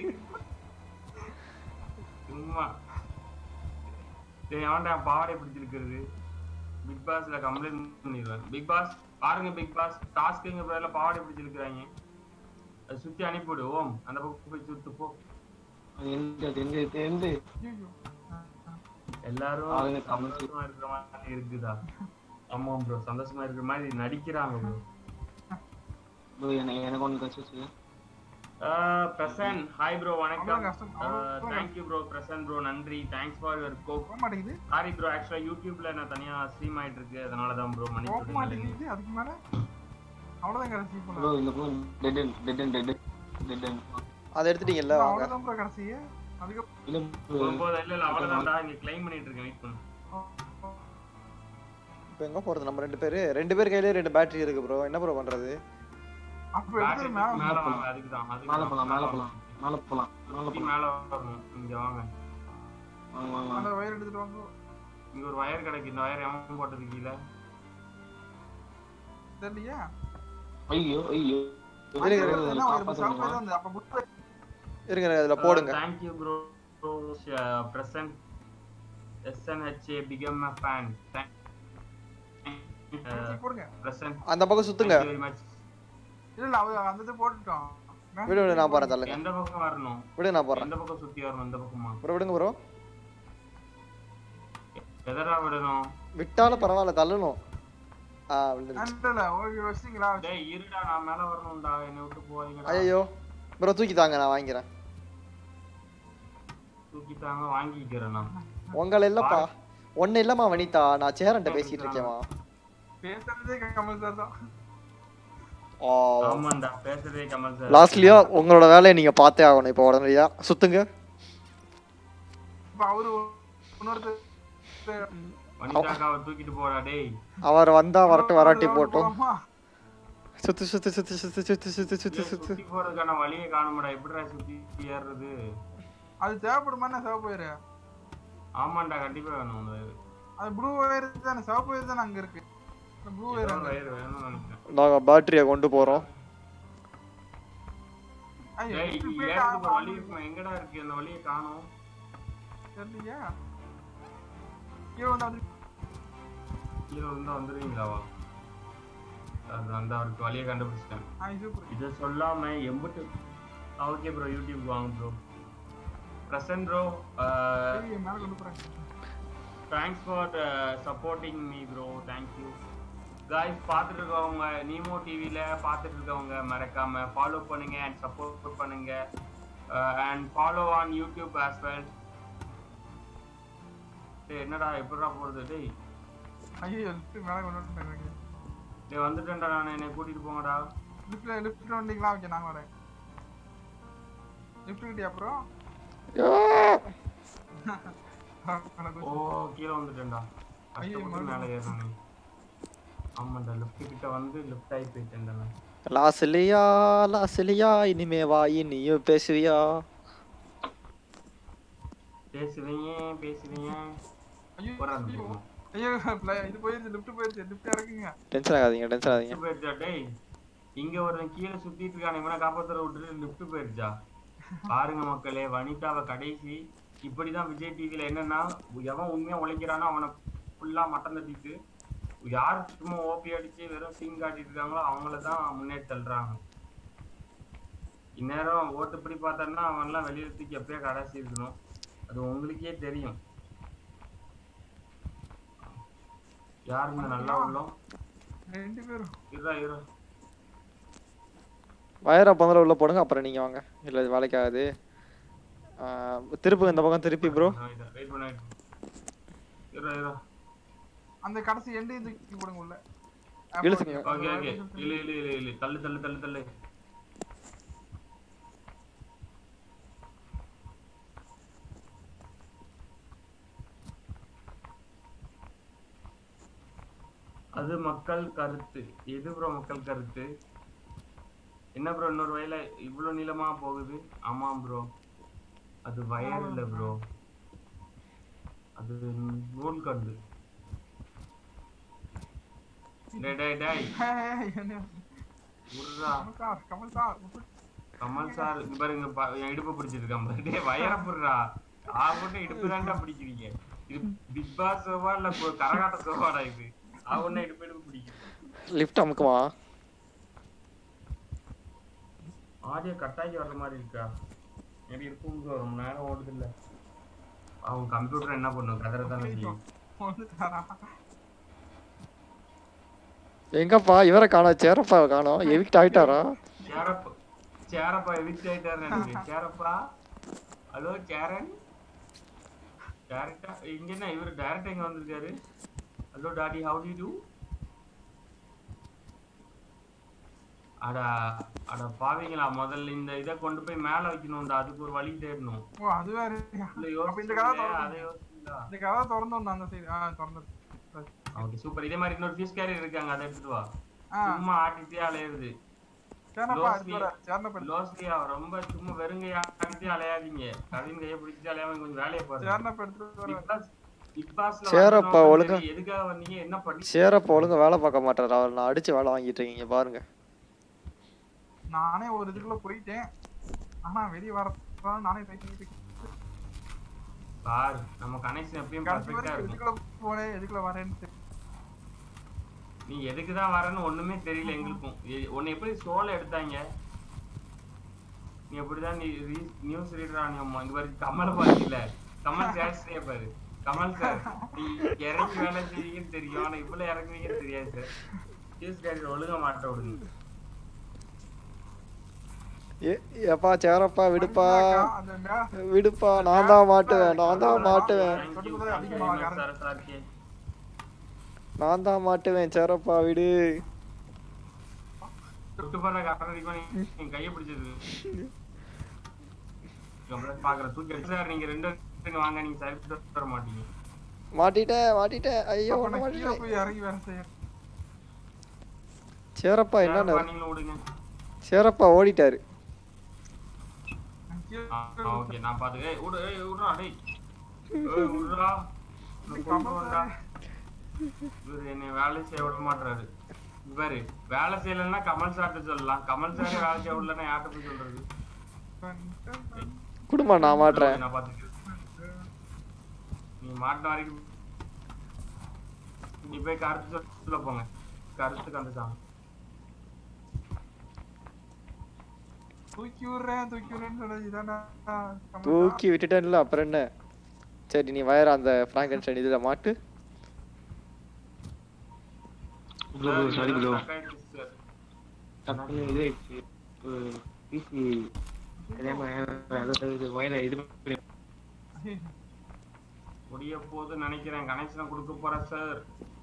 சும்மா சரி அவன்டா பாவாடை பிடிச்சிருக்கிறது பிக் பாஸ்ல கம்ப்ளைண்ட் பண்ணிடுவேன் பிக் பாஸ் பாருங்க பிக் பாஸ் டாஸ்க்குங்க பேர்ல பாவாடை பிடிச்சிருக்கிறாங்க அது சுத்தி அனுப்பிவிடு ஓம் அந்த பக்கம் போய் சுத்து போ அது எந்த அது எந்த இது எந்த ஐயோ. எல்லாரும் அவங்க கமல் சந்தோஷமா இருக்கிற மாதிரி இருக்குதா ஆமா ப்ரோ சந்தோஷமா இருக்கிற மாதிரி நடிக்கிறாங்க ப்ரோ ப்ரோ எனக்கு எனக்கு ஒன்று கழிச்சு பிரசன் ஹாய் ப்ரோ வணக்கம் அவ்வளவு கஷ்டம், அவ்வளவு தேங்க்யூ ப்ரோ பிரசன் ப்ரோ நன்றி தேங்க்ஸ் ஃபார் யுவர் கோக் போக மாட்டேங்குது சாரி ப்ரோ ஆக்சுவலா யூடியூப்ல நான் தனியா ஸ்ட்ரீம் ஆயிட்டு இருக்கு அதனால தான் ப்ரோ போக மன்னிச்சு மாட்டேங்குது அதுக்கு மேல அவ்வளவுதான் கடைசி ப்ரோ பண்ணலாம் இந்த bro dead and dead and dead dead and அதை எடுத்துட்டீங்கல்ல வாங்க அவ்வளவுதான் ப்ரோ கடைசி அதுக்கு இல்ல bro, போகும்போது இல்ல இல்ல அவ்வளவுதான்டா இங்க கிளைம் பண்ணிட்டு இருக்கேன் வெயிட் பண்ணு இப்போ எங்க போறது நம்ம ரெண்டு பேரு ரெண்டு பேர் கையிலயே ரெண்டு பேட்டரி இருக்கு ப்ரோ என்ன ப்ரோ பண்றது அப்ப எடுத்து மேல மேல வாங்க அதுக்கு தான் அதுக்கு மேல தான். போலாம் மேல போலாம் மேல போலாம் மேல சுத்தி போலாம் மேல வரணும் இங்க வாங்க வாங்க வாங்க வாங்க அந்த வயர் எடுத்துட்டு வாங்க இங்க ஒரு வயர் கிடைக்கு இந்த வயர் எவன் போட்டது கீழே தெரியலையா ஐயோ ஐயோ இருங்க, இருங்க, என்ன wire? சிவப்பு wire வந்து அப்ப புட்டு இருங்க இருங்க, அதுல போடுங்க thank you bro present SNHA become a fan வச்சு போடுங்க பிரசன்ட் அந்த பக்கம் சுத்துங்க வெரி மச் இல்ல இல்ல அவ அந்த இது போட்டுட்டோம் விடு விடு நான் போறேன் தள்ளுங்க எந்த பக்கம் வரணும் விடு நான் போறேன் எந்த பக்கம் சுத்தி வரணும் இந்த பக்கமா ப்ரோ விடுங்க ப்ரோ எதடா விடணும் விட்டாலும் பரவாயில்ல தள்ளணும் ஆ விழுந்துருச்சு இல்ல இல்ல ஓகே வச்சிட்டீங்களா டேய் இருடா நான் மேல வரணும்டா என்னை விட்டு போறீங்கடா ஐயோ ப்ரோ தூக்கி தாங்க நான் வாங்கிக்கிறேன் தூக்கி தாங்க வாங்கிக்கிறேன் நான் உங்களை இல்லப்பா ஒண்ணு இல்லம்மா வனிதா நான் சேரன்ட்ட பேசிட்டு இருக்கேன்மா பேசுறதே கமல் சார் தான் ஓ ஆமாண்டா பேசுறதே கமல் சார் லாஸ்ட்லயா உங்களோட வேலையை நீங்க பார்த்தே ஆகணும் இப்போ உடனடியா சுத்துங்க இப்ப அவரு இன்னொருத்தர் வனிதாக்காவை தூக்கிட்டு போடா டேய் அவர் வந்தா வரட்டும் வராட்டி போட்டோம் போலாமா? சுத்து சுத்து சுத்து சுத்து சுத்து சுத்து சுத்து ஏய், சுத்து சுத்தி போறதுக்கான வழியை காணும்டா எப்படிடா சுத்தி ஏறுறது அது தேவைப்படுமா என்ன சிவப்பு வயரு ஆமாண்டா கண்டிப்பா வேணும் அந்த அது ப்ளூ வயர் தானே சிவப்பு வயர் தானே அங்க இருக்கு ப்ளூ வயர் ஏதோ அங்க வயர் வேணும்னு நினைக்கிறேன் நாங்க பேட்டரியை கொண்டு போறோம் ஐயோ, டேய் இப்படி இங்க போயிட்டு ஏறதுக்கு ஒரு ஆமா, வழி இருக்குமா எங்கடா இருக்கு அந்த வழியை காணோம் தெரியலையா கீழே வந்து அப்படி கீழே இருந்தா வந்துருவீங்களாவா அது அந்த அவருக்கு வழியை கண்டுபிடிச்சிட்டேன் ஆ, சூப்பர் இதை சொல்லாம எம்புட்டு ஓகே ப்ரோ யூடியூப் வாங்க ப்ரோ பிரசன்ட் ப்ரோ சரி, மேல கொண்டு போறேன் thanks for supporting me bro thank you guys பார்த்துட்டு இருக்கவங்க நீமோ டிவியில் பார்த்துட்டு இருக்கவங்க மறக்காம ஃபாலோ பண்ணுங்க அண்ட் சப்போர்ட் பண்ணுங்க and follow on YouTube as well டேய் என்னடா எப்படிடா போறது டேய் ஐயோ லிஃப்ட் மேல கொண்டு வந்துட்டாங்க டேய் வந்துட்டேன்டா நான் என்னை கூட்டிட்டு போங்கடா லிஃப்ட்ல லிஃப்ட் வந்தீங்களா ஓகே நாங்க வரேன் லிஃப்ட் கிட்டே அப்புறம் ஓ கீழே வந்துட்டேன்டா ஐயோ, கஷ்டப்பட்டு மேலே ஏறணும் ஆமாண்டா லிஃப்ட் கிட்ட வந்து லிஃப்ட் ஆகி போயிட்டேன்டா நான் லாஸ்லியா லாஸ்லியா இனிமே வா இனியும் பேசுவியா பேசுவீங்க பேசுவீங்க ஐயோ போடா அந்த ஐயோ. பக்கம். ஐயோ fly- இது போயிருச்சு லிஃப்ட் போயிருச்சு லிஃப்ட் இறக்குங்க டென்ஷன் ஆகாதீங்க டென்ஷன் ஆகாதீங்க லிஃப்ட் போயிருச்சா டேய் இங்க ஒருத்தன் கீழே சுத்திட்டு இருக்கான் இவனை காப்பாத்துற விட்டுட்டு லிஃப்ட் போயிருச்சா பாருங்க மக்களே வனிதாவை கடைசி இப்படிதான் விஜய் டிவில என்னன்னா எவன் உண்மையா உழைக்கிறானோ அவனை ஃபுல்லா மட்டம் தட்டிட்டு யார் சும்மா ஓபி அடிச்சு வெறும் சீன் காட்டிட்டு இருக்காங்களோ அவங்கள தான் முன்னேறி தள்ளுறாங்க இந்நேரம் ஓட்டுப்படி பார்த்தோன்னா அவன்லாம் வெளியில தூக்கி எப்பயோ கடைசி இருக்கணும் அது உங்களுக்கே தெரியும் யாருங்க நல்லா உள்ளோம் ரெண்டு பேரும் இருடா இரு வயரை பந்தல உள்ள போடுங்க அப்புறம் நீங்க வாங்க இல்ல இது வேலைக்கு ஆகாது திருப்புங்க இந்த பக்கம் திருப்பி ப்ரோ வெயிட் பண்ண இரு இரு அந்த கடைசி எண்டையும் தூக்கி போடுங்க உள்ள இழுத்துங்க. ஓகே ஓகே இல்ல இல்ல இல்ல இல்ல தள்ளு தள்ளு தள்ளு தள்ளு அது மக்கள் கருத்து எது ப்ரோ மக்கள் கருத்து என்ன ப்ரோ இன்னொரு வயல இவ்வளவு நீளமா போகுது ஆமா ப்ரோ அது வயர் இல்ல ப்ரோ அது நூல்கண்டு டேய் டேய் டேய் உர்ரா கமல் சார் கமல் சார் விட்டு- கமல் சார் இங்க பாருங்க பா- என் இடுப்பு பிடிச்சிருக்கான் பாரு. டேய் வயர புடுறா ஆ போட்டு இடுப்பு தான்டா பிடிக்கிறீங்க இது பிக் பாஸ் சோவா இல்ல கொ- கரகாட்ட சோவாடா இது அவன இடுப்பு இடுப்பு பிடிக்குது லிஃப்ட் அமுக்குமா ஆடியோ கட்டாக்கி வர்ற மாதிரி இருக்கா எப்படி இருக்கும் bro? ரொம்ப நேரம் ஓடுது இல்ல அவன் கம்ப்யூட்டர் என்ன பண்ணும் கதற தானே செய்யும் வந்துட்டாரா? எங்கப்பா இவரை காணோம் சேரப்பா காணோம் எவிக்ட் ஆயிட்டாரா சேரப்பா சேரப்பா எவிக்ட் ஆயிட்டாரு எனக்கு சேரப்பா ஹலோ சேரன் டேரக்டா இங்க என்ன இவரு டேரக்டா இங்க வந்திருக்காரு hello daddy how do do அட அட பாவீங்களா முதல்ல இந்த இதை கொண்டு போய் மேல வைக்கணும்டா அதுக்கு ஒரு வழி தேடணும் ஓ அது வேறயா? இல்ல அப்ப இந்த கதை யோசிச்சு திறந்து- அதை யோசிச்சுங்களா இந்த கதை திறந்து அந்த சைடு ஆ திறந்து ஓகே சூப்பர் இதே மாதிரி இன்னொரு ஃபீஸ் கேரியர் இருக்காங்க அதை எடுத்துட்டு வா ஆ சும்மா ஆட்டிட்டே அலையுது சேனப்பா லோஸ்லி. எடுத்து வர சேர்னப்பா லோஸ்லியா ரொம்ப சும்மா வெறுங்கையா ஆட்டிட்டே அலையாதீங்க கவின் கையை பிடிச்சிட்டு அலையாம கொஞ்சம் வேலையை பாருங்க சேர்னப்பா எடுத்துட்டு வர பிக் பாஸ் பிக் பாஸ்ல சேரப்பா, வரணும் ஒழுங்கா- சரி, எதுக்காக வந்தீங்க என்ன பண்ணி சேரப்பா ஒழுங்கா வேலை பார்க்க மாட்டாரு அவர் நான் அடிச்சு வேலை வாங்கிட்டு இருக்கீங்க பாருங்க நானே ஒரு இதுக்குள்ள போயிட்டேன் ஆனா வெளிய வர நானே ட்ரை பண்ணிட்டு இருக்கேன். பாரு நம்ம கனெக்ஷன் எப்பயும் கடைசி பர்ஃபெக்ட்டா வரைக்கும் இருக்கும் எதுக்குள்ள போனேன் எதுக்குள்ள வரேன்னு தெரியல. நீ எதுக்கு தான் வரேன்னு ஒண்ணுமே தெரியல எங்களுக்கும் எ- உன்னை எப்படி சோல எடுத்தாங்க நீ எப்படிதான் நீ நியூஸ் ரீடரா நீ அம்மா இங்க பாரு கமல பாருல கமல் சேஷ்டே பாரு கமல் சார் நீ இறங்கி வேலை செய்வீங்கன்னு தெரியும் ஆனா இவ்வளவு இறங்குவீங்கன்னு தெரியாது சார் நியூஸ் கேரியர் ஒழுங்க மாட்ட விடுங்க ஏ எப்பா சேரப்பா விடுப்பா அந்த மே- விடுப்பா நான் தான் மாட்டுவேன் நான் தான் மாட்டுவேன் Thank you, தொட்டு thank you அதிகமா very much, current. sir, sir, okay. நான் தான் மாட்டுவேன் சேரப்பா விடு தொட்டு பாரு கரெக்டா அடிக்கும் நீ நீ கையை பிடிச்சது பாக்குறேன் தூக்கி அடிச்சு சார் நீங்க ரெண்டு பேரும் வாங்க நீங்க சரி வர மாட்டீங்க மாட்டிட்டேன் மாட்டிட்டேன் ஐயோ அப்ப ஒண்ணு நான் கீழே மாட்டிட்டேன் போய் இறங்கி வேலை செய்யறேன் சேரப்பா சார், என்னன்னு நீங்களும் விடுங்க சேரப்பா ஓடிட்டாரு நான் கீழே ஆ, ஆ, ஓகே நான் பாத்துக்க ஏய் விடு ஏய் விடுறா டேய் ஏய் விடுறா நான் கொண்டு வந்தா இவரு என்னை வேலை செய்ய விட மாட்டாரு இவரு வேலை செய்யலைன்னா கமல் சார்ட்ட சொல்லலாம் கமல் சாரே வேலை செய்ய விடலன்னா யார்கிட்ட போய் சொல்றது குடும்பம் நான் மாட்டுறேன் நான் பாத்துக்கிறேன் நீ மாட்டின வரைக்கும் நீ போய் கருத்து சொல்ல போங்க கருத்துக்கு அந்த சாமி தூக்கி விடுறேன் தூக்கி விடுறேன்னு சொன்னது இதானே தூக்கி விட்டுட்டேன்ல அப்புறம் என்ன சரி நீ வயர அந்த பிராங்கன்ஸ்டைன் இதுல மாட்டு ப்ரோ ப்ரோ சாரி ப்ரோ கட்டாயிடுச்சு sister. டக்குன்னு இது ஆயிடுச்சு பிசி தெரியாம அதாவது இது வயல இது பண்ணி முடிய போது நினைக்கிறேன் கனெக்ஷனை கொடுக்க போறேன் சார்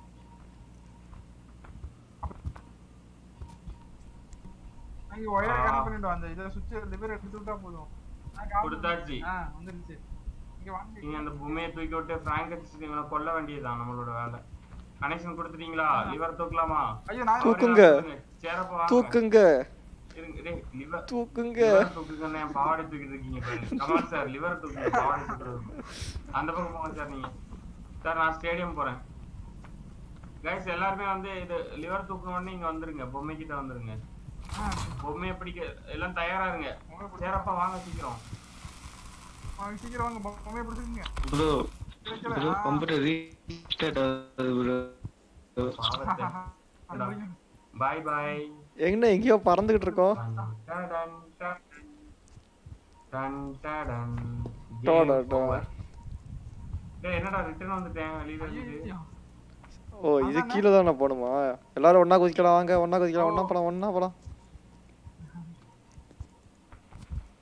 அங்க ஒயர் கனெக்ட் பண்ணிட்டு அந்த இத சுவிட்ச் லிவர் எடுத்து விட்டா போதும் நான் காமிச்சு- கொடுத்தாச்சு ஆ வந்துருச்சு இங்க வாங்க நீங்க அந்த பொம்மையை தூக்கி விட்டு பிராங்கன்ஸ் இவனை கொல்ல வேண்டியதுதான் நம்மளோட வேலை கனெக்ஷன் கொடுத்துட்டீங்களா லிவர் தூக்கலாமா ஐயோ நான் தூக்குங்க. சேரப்ப வாங்க தூக்குங்க இருங்க டேய் லிவர் தூக்குங்க லிவர் தூக்குங்கன்னு என் பாவாடை தூக்கிட்டு இருக்கீங்க பாருங்க கமான் சார் லிவர் தூக்குங்க பாவாடை தூக்குறது அந்த பக்கம் போங்க சார் நீங்க சார் நான் ஸ்டேடியம் போறேன் கைஸ் எல்லாருமே வந்து இது லிவர் தூக்குன உடனே இங்க வந்துருங்க பொம்மை கிட்ட வந்துருங்க ஆ, பொம்மையை பிடிக்க எல்லாம் தயாரா இருங்க உங்களை பிடிச்ச- சேரப்பா வாங்க சீக்கிரம் வாங்க, சீக்கிரம் வாங்க பொம்மையை பிடிச்சிருங்க ப்ரோ ப்ரோ கம்ப்யூட்டர் ரீஸ்டார்ட் ஆகுது ப்ரோ பாவத்தை பாய் பாய் எங்க எங்கேயோ பறந்துகிட்டு இருக்கோம் டன் டன் டன் டன் டோடா, Game டோடா. over. டேய் என்னடா ரிட்டர்ன் வந்துட்டேன் வெளியில இருந்து ஓ இது கீழே தானே போகணுமா எல்லாரும் ஒண்ணா குதிக்கலாம் வாங்க ஒண்ணா குதிக்கலாம் ஒண்ணா போலாம் ஒண்ணா போலாம்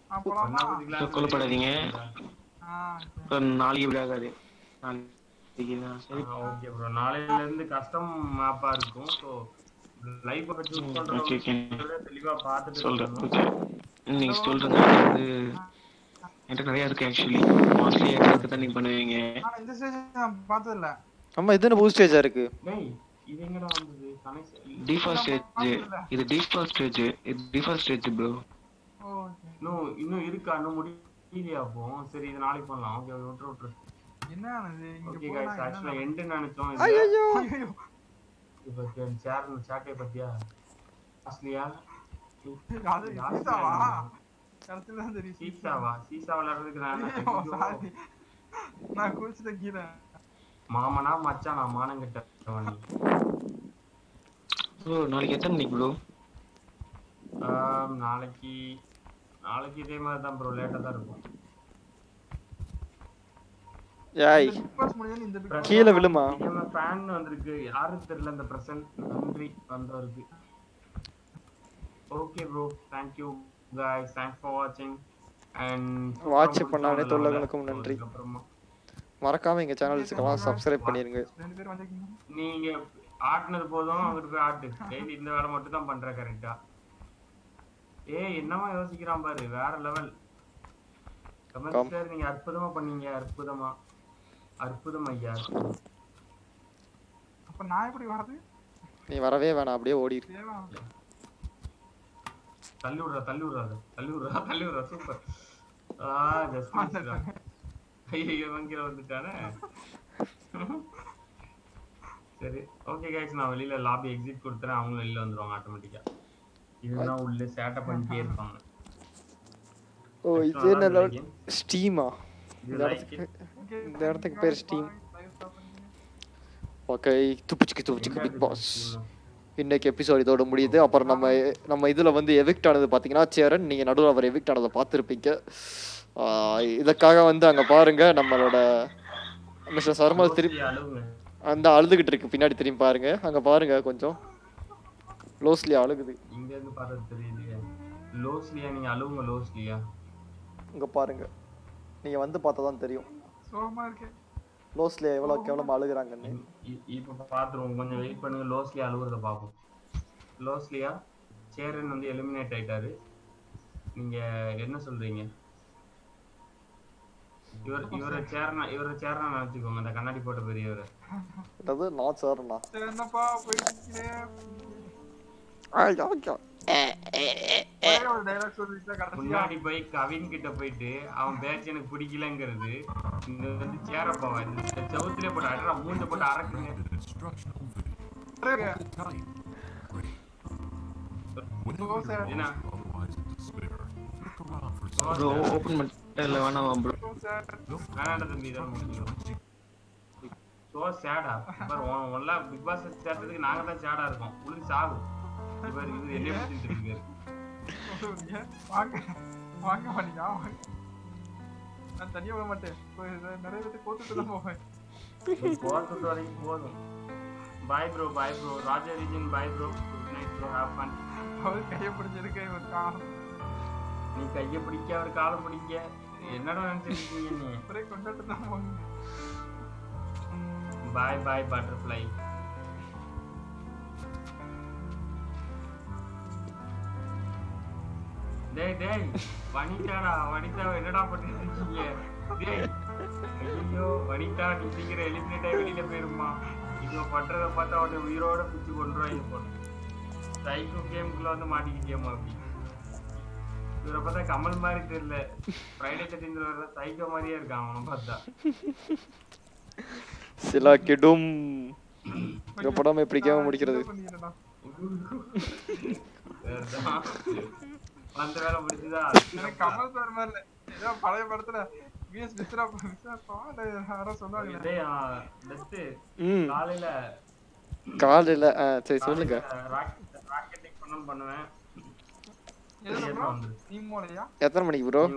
ஆ, போலாமா கொல்லப்படாதீங்க. ஆ, சரி. இப்ப நாளைக்கு இப்படி ஆகாது நாளைக்கு தான் சரி ஓகே ப்ரோ நாளையில இருந்து கஸ்டம் மேப்பா இருக்கும் ஸோ லைஃப் பத்தி சூஸ் ஓகே ஓகே பண்றவங்க தெளிவா பார்த்துட்டு சொல்றேன் சொல்லணும். ஓகே நீங்க சொல்றது வந்து என்கிட்ட நிறைய இருக்கு ஆக்சுவலி மோஸ்ட்லி எனக்கு தான் நீங்க பண்ணுவீங்க ஆனா இந்த ஸ்டேஜ் நான் பார்த்தது இல்ல ஆமா இது என்ன பூஸ்டேஜா இருக்கு டேய் இது எங்கடா வந்தது கனெக்ஷன் டிஃபால்ட் ஸ்டேஜ் இது டிஃபால்ட் ஸ்டேஜ் இது default stage bro oh okay. இன்னும் இன்னும் இருக்கா இன்னும் முடியலையா அப்போ சரி இது நாளைக்கு பண்ணலாம் ஓகே விட்டுரு விட்டுரு என்ன ஆனது இங்க ஓகே போனா गाइस ஆக்சுவலா என்ன எண்ட் நினைச்சோம் ஐயோ ஐயோ இப்போ சேர் சாட்டை பத்தியா அஸ்லியா அது சீசாவா கடைசில தான் தெரியும் சீசாவா சீசா விளையாடுறதுக்கு நான் என்ன ஐயோ, ஐயோ. sorry. நான் குளிச்சுட்டேன் கீழே மாமனா மச்சான் நான் மானம் கிட்ட ப்ரோ நாளைக்கு எத்தனை மணிக்கு ப்ரோ நாளைக்கு நாளைக்கு இதே மாதிரி தான் ப்ரோ லேட்டா தான் இருக்கும் ஏய் இந்த Big Boss முடிஞ்சோன்னு இந்த Big Boss கீழே விழுமா நம்ம ஃபேன் வந்திருக்கு யாரும் தெரியல அந்த பிரசன்ட் நன்றி வந்தவருக்கு okay bro thank you guys thanks for வாட்சிங் அண்ட் Watch பண்ண அனைத்து உள்ளவங்களுக்கும் நன்றி. அப்புறமா மறக்காம எங்க சேனல்ஸ்க்கெல்லாம் சப்ஸ்கிரைப் பண்ணிருங்க ரெண்டு பேரும் வந்திருக்கீங்க நீங்க ஆட்டுனது போதும் அங்கிட்டு போய் ஆட்டு டெய்லி இந்த வேலை மட்டும் தான் பண்ற கரெக்டா ஏய் என்னமா யோசிக்கிறான் பாரு வேற லெவல் கமெண்ட்ஸ்ல நீங்க அற்புதமா பண்ணீங்க அற்புதமா அற்புதம் ஐயா அற்புதம். அப்ப நான் எப்படி வர்றது நீ வரவே வேணாம் அப்படியே ஓடிரு தேவா தள்ளி விடுறா தள்ளி விடுறா அதை. தள்ளி விடுறா தள்ளி விடுறா சூப்பர் ஆ ஜஸ்ட் ஐயோ வங்கில வந்துட்டானே சரி ஓகே கைஸ் நான் வெளியில லாபி எக்ஸிட் கொடுத்துறேன் அவங்களும் வெளியில வந்துருவாங்க ஆட்டோமேட்டிக்கா இதுதான் உள்ள சேட்டை பண்ணிட்டே இருப்பாங்க ஓ இது என்ன ஸ்டீமா இது இந்த like it. Okay, இந்த இடத்துக்கு பேர் Steam. live stop பண்ணிக்கங்க. ஓகே துப்புச்சுக்கு துப்புச்சுக்கு பிக் பாஸ் இன்னைக்கு எபிசோட் இதோட முடியுது அப்புறம் நம்ம நம்ம இதுல வந்து எவிக்ட் ஆனது பாத்தீங்கன்னா சேரன் நீங்க நடுவில் அவர் எவிக்ட் ஆனதை பார்த்துருப்பீங்க இதுக்காக வந்து அங்க பாருங்க நம்மளோட மிஸ்டர் சர்மல் திருப்பி ரோஸ்லி அழுவுங்க அந்த அழுதுகிட்டு இருக்கு பின்னாடி திரும்பி பாருங்க அங்க பாருங்க கொஞ்சம் லோஸ்லி அழுகுது இங்க இருந்து பார்த்தது தெரியலையே லோஸ்லியா நீங்க அழுவுங்க லோஸ்லியா இங்க பாருங்க நீங்க வந்து பார்த்தா தான் தெரியும் சோகமா இருக்கு லோஸ்லி எவ்வளவு கேவலமா அழுகுறாங்கன்னு இ- இப்ப பாத்துருவோம் கொஞ்சம் வெயிட் பண்ணுங்க லோஸ்லியா அழுவுறத பார்ப்போம் லோஸ்லியா சேரன் வந்து எலிமினேட் ஆயிட்டாரு நீங்க என்ன சொல்றீங்க இவர் இவரை சேரனா இவரை சேரனா நினைச்சுக்கோங்க அந்த கண்ணாடி போட்ட பெரியவர் அதாவது நான் சேர்ண்ணா சரி, என்னப்பா போயிட்டு இருக்கீங்க? ஒரே ஒரு dialogue சொல்லிட்டு கடைசியா முன்னாடி போய் கவின் கிட்ட போயிட்டு அவன் பேட்ச் எனக்கு பிடிக்கலங்கிறது இங்க வந்து சேரப்பாவா இந்த செவுத்திலே போட்டு அடரா மூஞ்ச போட்டு அரக்குங்க instructional video. Time. Great. Whenever sir. you're என்ன? otherwise in despair, look around for Oh, bro sir. something. Open பண்ணிட்டேன் இல்லை வேணாம் ப்ரோ சார் வேணாண்ட தம்பி தான் முக்கியம் சோ சேடா பாரு உன் ஒன்லாம் பிக் பாஸ் சேர்த்ததுக்கு நாங்க தான் சேடா இருக்கோம் உனக்கு சாவு இவர் இது என்னைய பிடிச்சிட்டு இருக்காரு சொல்லுங்க. வாங்க வாங்க பண்ணிக்கா வாங்க. நான் தனியா விட மாட்டேன் போய் இதை நிறைய பேருக்கு கோத்துட்டு தான் போவேன் போறது வரைக்கும் போதும் bye bro bye bro Raja ரீஜன் bye bro good night bro have fun அவர் கையை பிடிச்சிருக்க இவர் காலம் நீ கைய பிடிக்க அவர் காலம் பிடிக்க என்னடா நினைச்சிருக்கீங்க நீ ஒரே கொண்டாட்டு தான் போங்க பாய் பாய் பட்டர்ஃப்ளை டேய் டேய் வனிதாடா வனிதா என்னடா பண்ணிட்டு இருக்கீங்க டேய் ஐயோ வனிதா நீ சீக்கிரம் எலிமினேட் ஆகி வெளியில போயிருமா இவங்க பண்றத பார்த்தா அவனை உயிரோட பிடிச்சி கொண்டுருவாங்க போல சைக்கோ கேமுக்குள்ள வந்து மாட்டிக்கிட்டியம்மா அப்படி இவரை பார்த்தா கமல் மாதிரி தெரியல ஃப்ரைடே தேர்ட்டின் வர சைக்கோ மாதிரியே இருக்கான் அவனை பார்த்தா சில கெடும் இங்க படம் எப்படி கேம முடிக்கிறது பண்ணிக்கிறேன்டா. சரிதான். அந்த வேலை முடிச்சுதா எனக்கு கமல் சார் மாதிரி இல்ல. ஏதோ பழைய படத்துல விஎஸ் விஸ்ரா விஸ்ராப்பா இல்ல யாரோ சொன்னாங்க டேய் பெஸ்ட் ம் காலையில காலையில ஆ சரி சொல்லுங்க ராக்கெட் டெக் பண்ணணும் பண்ணுவேன் எதுல ஏதோ bro? வந்து நீ மூலையா எத்தனை மணிக்கு ப்ரோ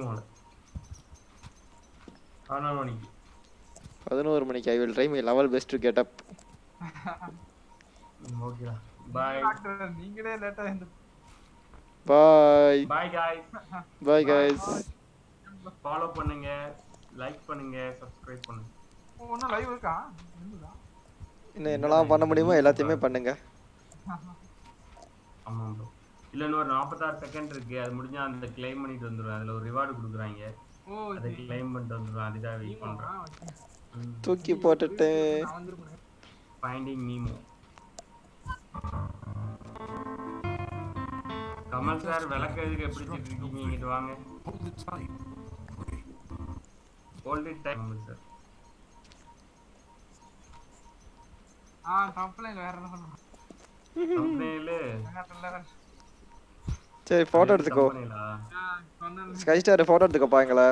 பதினாலு மணிக்கு பதினோரு மணிக்கு I will try my level best get up ஓகேடா பாய் டாக்டர் நீங்களே லேட்டா இருந்து bye bye guys bye guys follow பண்ணுங்க லைக் பண்ணுங்க சப்ஸ்கிரைப் பண்ணுங்க ஒன்னும் லைவ் இருக்கா இருந்துதா? இன்னும் என்னெல்லாம் பண்ண முடியுமோ எல்லாத்தையுமே பண்ணுங்க ஆமா ப்ரோ இல்ல இன்னொரு நாற்பத்தாறு செகண்ட் இருக்கு அது முடிஞ்சா அந்த கிளைம் பண்ணிட்டு வந்துருவேன் அதுல ஒரு ரிவார்டு கொடுக்குறாங்க ஓ அதை இது கிளைம் பண்ணிட்டு வந்துருவேன் அதுக்காக வெயிட் ஆ, பண்றேன் okay. தூக்கி போட்டுட்டு நான் வந்திருப்பேன் ஃபைண்டிங் மீமோ கமல் சார் விளக்குறதுக்கு எப்படி இருக்கீங்க இங்கிட்டு வாங்க Hold it tight. Great. Hold it time Kamal sir ஆ கம்பளைண்ட் வேற என்ன பண்ணுவோம் கம்பெனில சரி ஃபோட்டோ எடுத்துக்கோ சொன்னேன் ஸ்கை ஸ்டார் ஃபோட்டோ எடுத்துக்கோப்பா எங்களை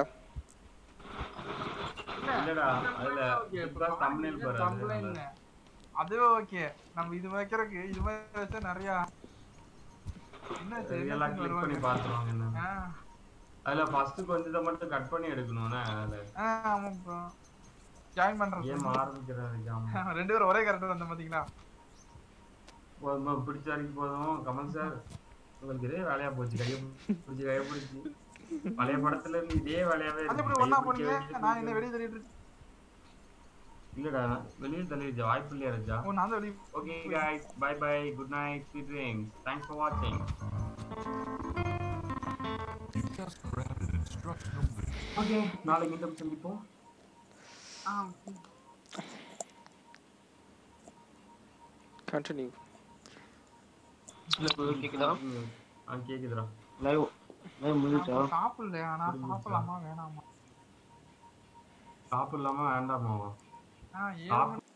இல்லடா அதுல பிகாஸ் தம்ப்நெயில் பாரு கம்ப்ளைண்ட் அது ஓகே நம்ம இது வைக்கிறதுக்கு இது மாதிரி வச்சா நிறைய என்ன எல்லாம் கிளிக் பண்ணி பாத்துருவாங்க என்ன ஆ அதுல ஃபர்ஸ்ட் கொஞ்சத்தை மட்டும் கட் பண்ணி எடுக்கணும்னா அதுல ஆ, ஆமா ப்ரோ ஜாயின் பண்றேன் ஏன் ஆரம்பிக்கிறாரு ஆமா ரெண்டு பேரும் ஒரே கரெக்டா வந்த பாத்தீங்களா போதும் பிடிச்ச வரைக்கும் போதும் கமல் சார் உங்களுக்கு இதே வேலையா போச்சு கையை பிடிச்சி கையை பிடிச்சி பழைய படத்துல இருந்து இதே வேலையாவே அது இருக்கு எப்படி கையை ஒண்ணா பிடிக்க போனீங்க வேண்டியது நான் என்ன வெளியே தள்ளிட்டு இருக்கேன் இல்லடா வெளியில் தள்ளிடுச்சா வாய்ப்பு இல்லையா ரஜா ஓ நான் தான் வெளியே okay guys bye bye good night sweet dreams thanks for watching You just grabbed an instructional video. Okay நாளை மீண்டும் சந்திப்போம் ஆ கண்டினியூ இல்ல bro, கேக்குதா ம், ஆ கேக்குதுடா லைவ் லைவ் முடிஞ்சா நான் சாப்பிடலையா நான் சாப்பிடலாமா வேணாமா சாப்பிடலாமா வேண்டாமாவா ஆ ஏழு சாப்பிட மணி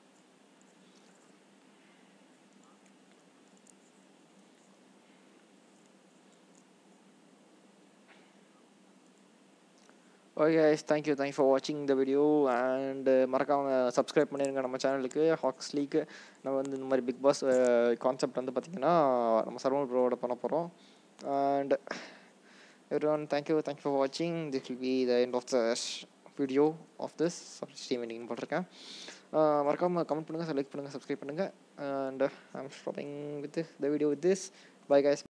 okay guys thank you thank you for வாட்சிங் இந்த வீடியோ அண்ட் மறக்காமல் சப்ஸ்கிரைப் பண்ணிடுங்க நம்ம சேனலுக்கு ஹாக்ஸ் லீக் நம்ம வந்து இந்த மாதிரி பிக் பாஸ் கான்செப்ட் வந்து பார்த்திங்கன்னா நம்ம சர்வல் ப்ரோவோட பண்ண போகிறோம் and everyone thank you thank you for வாட்சிங் this will be the end of the video of this streaming போட்டிருக்கேன் மறக்காமல் கமெண்ட் பண்ணுங்கள் லைக் பண்ணுங்கள் சப்ஸ்கிரைப் பண்ணுங்கள் and I'm stopping with the video with this bye guys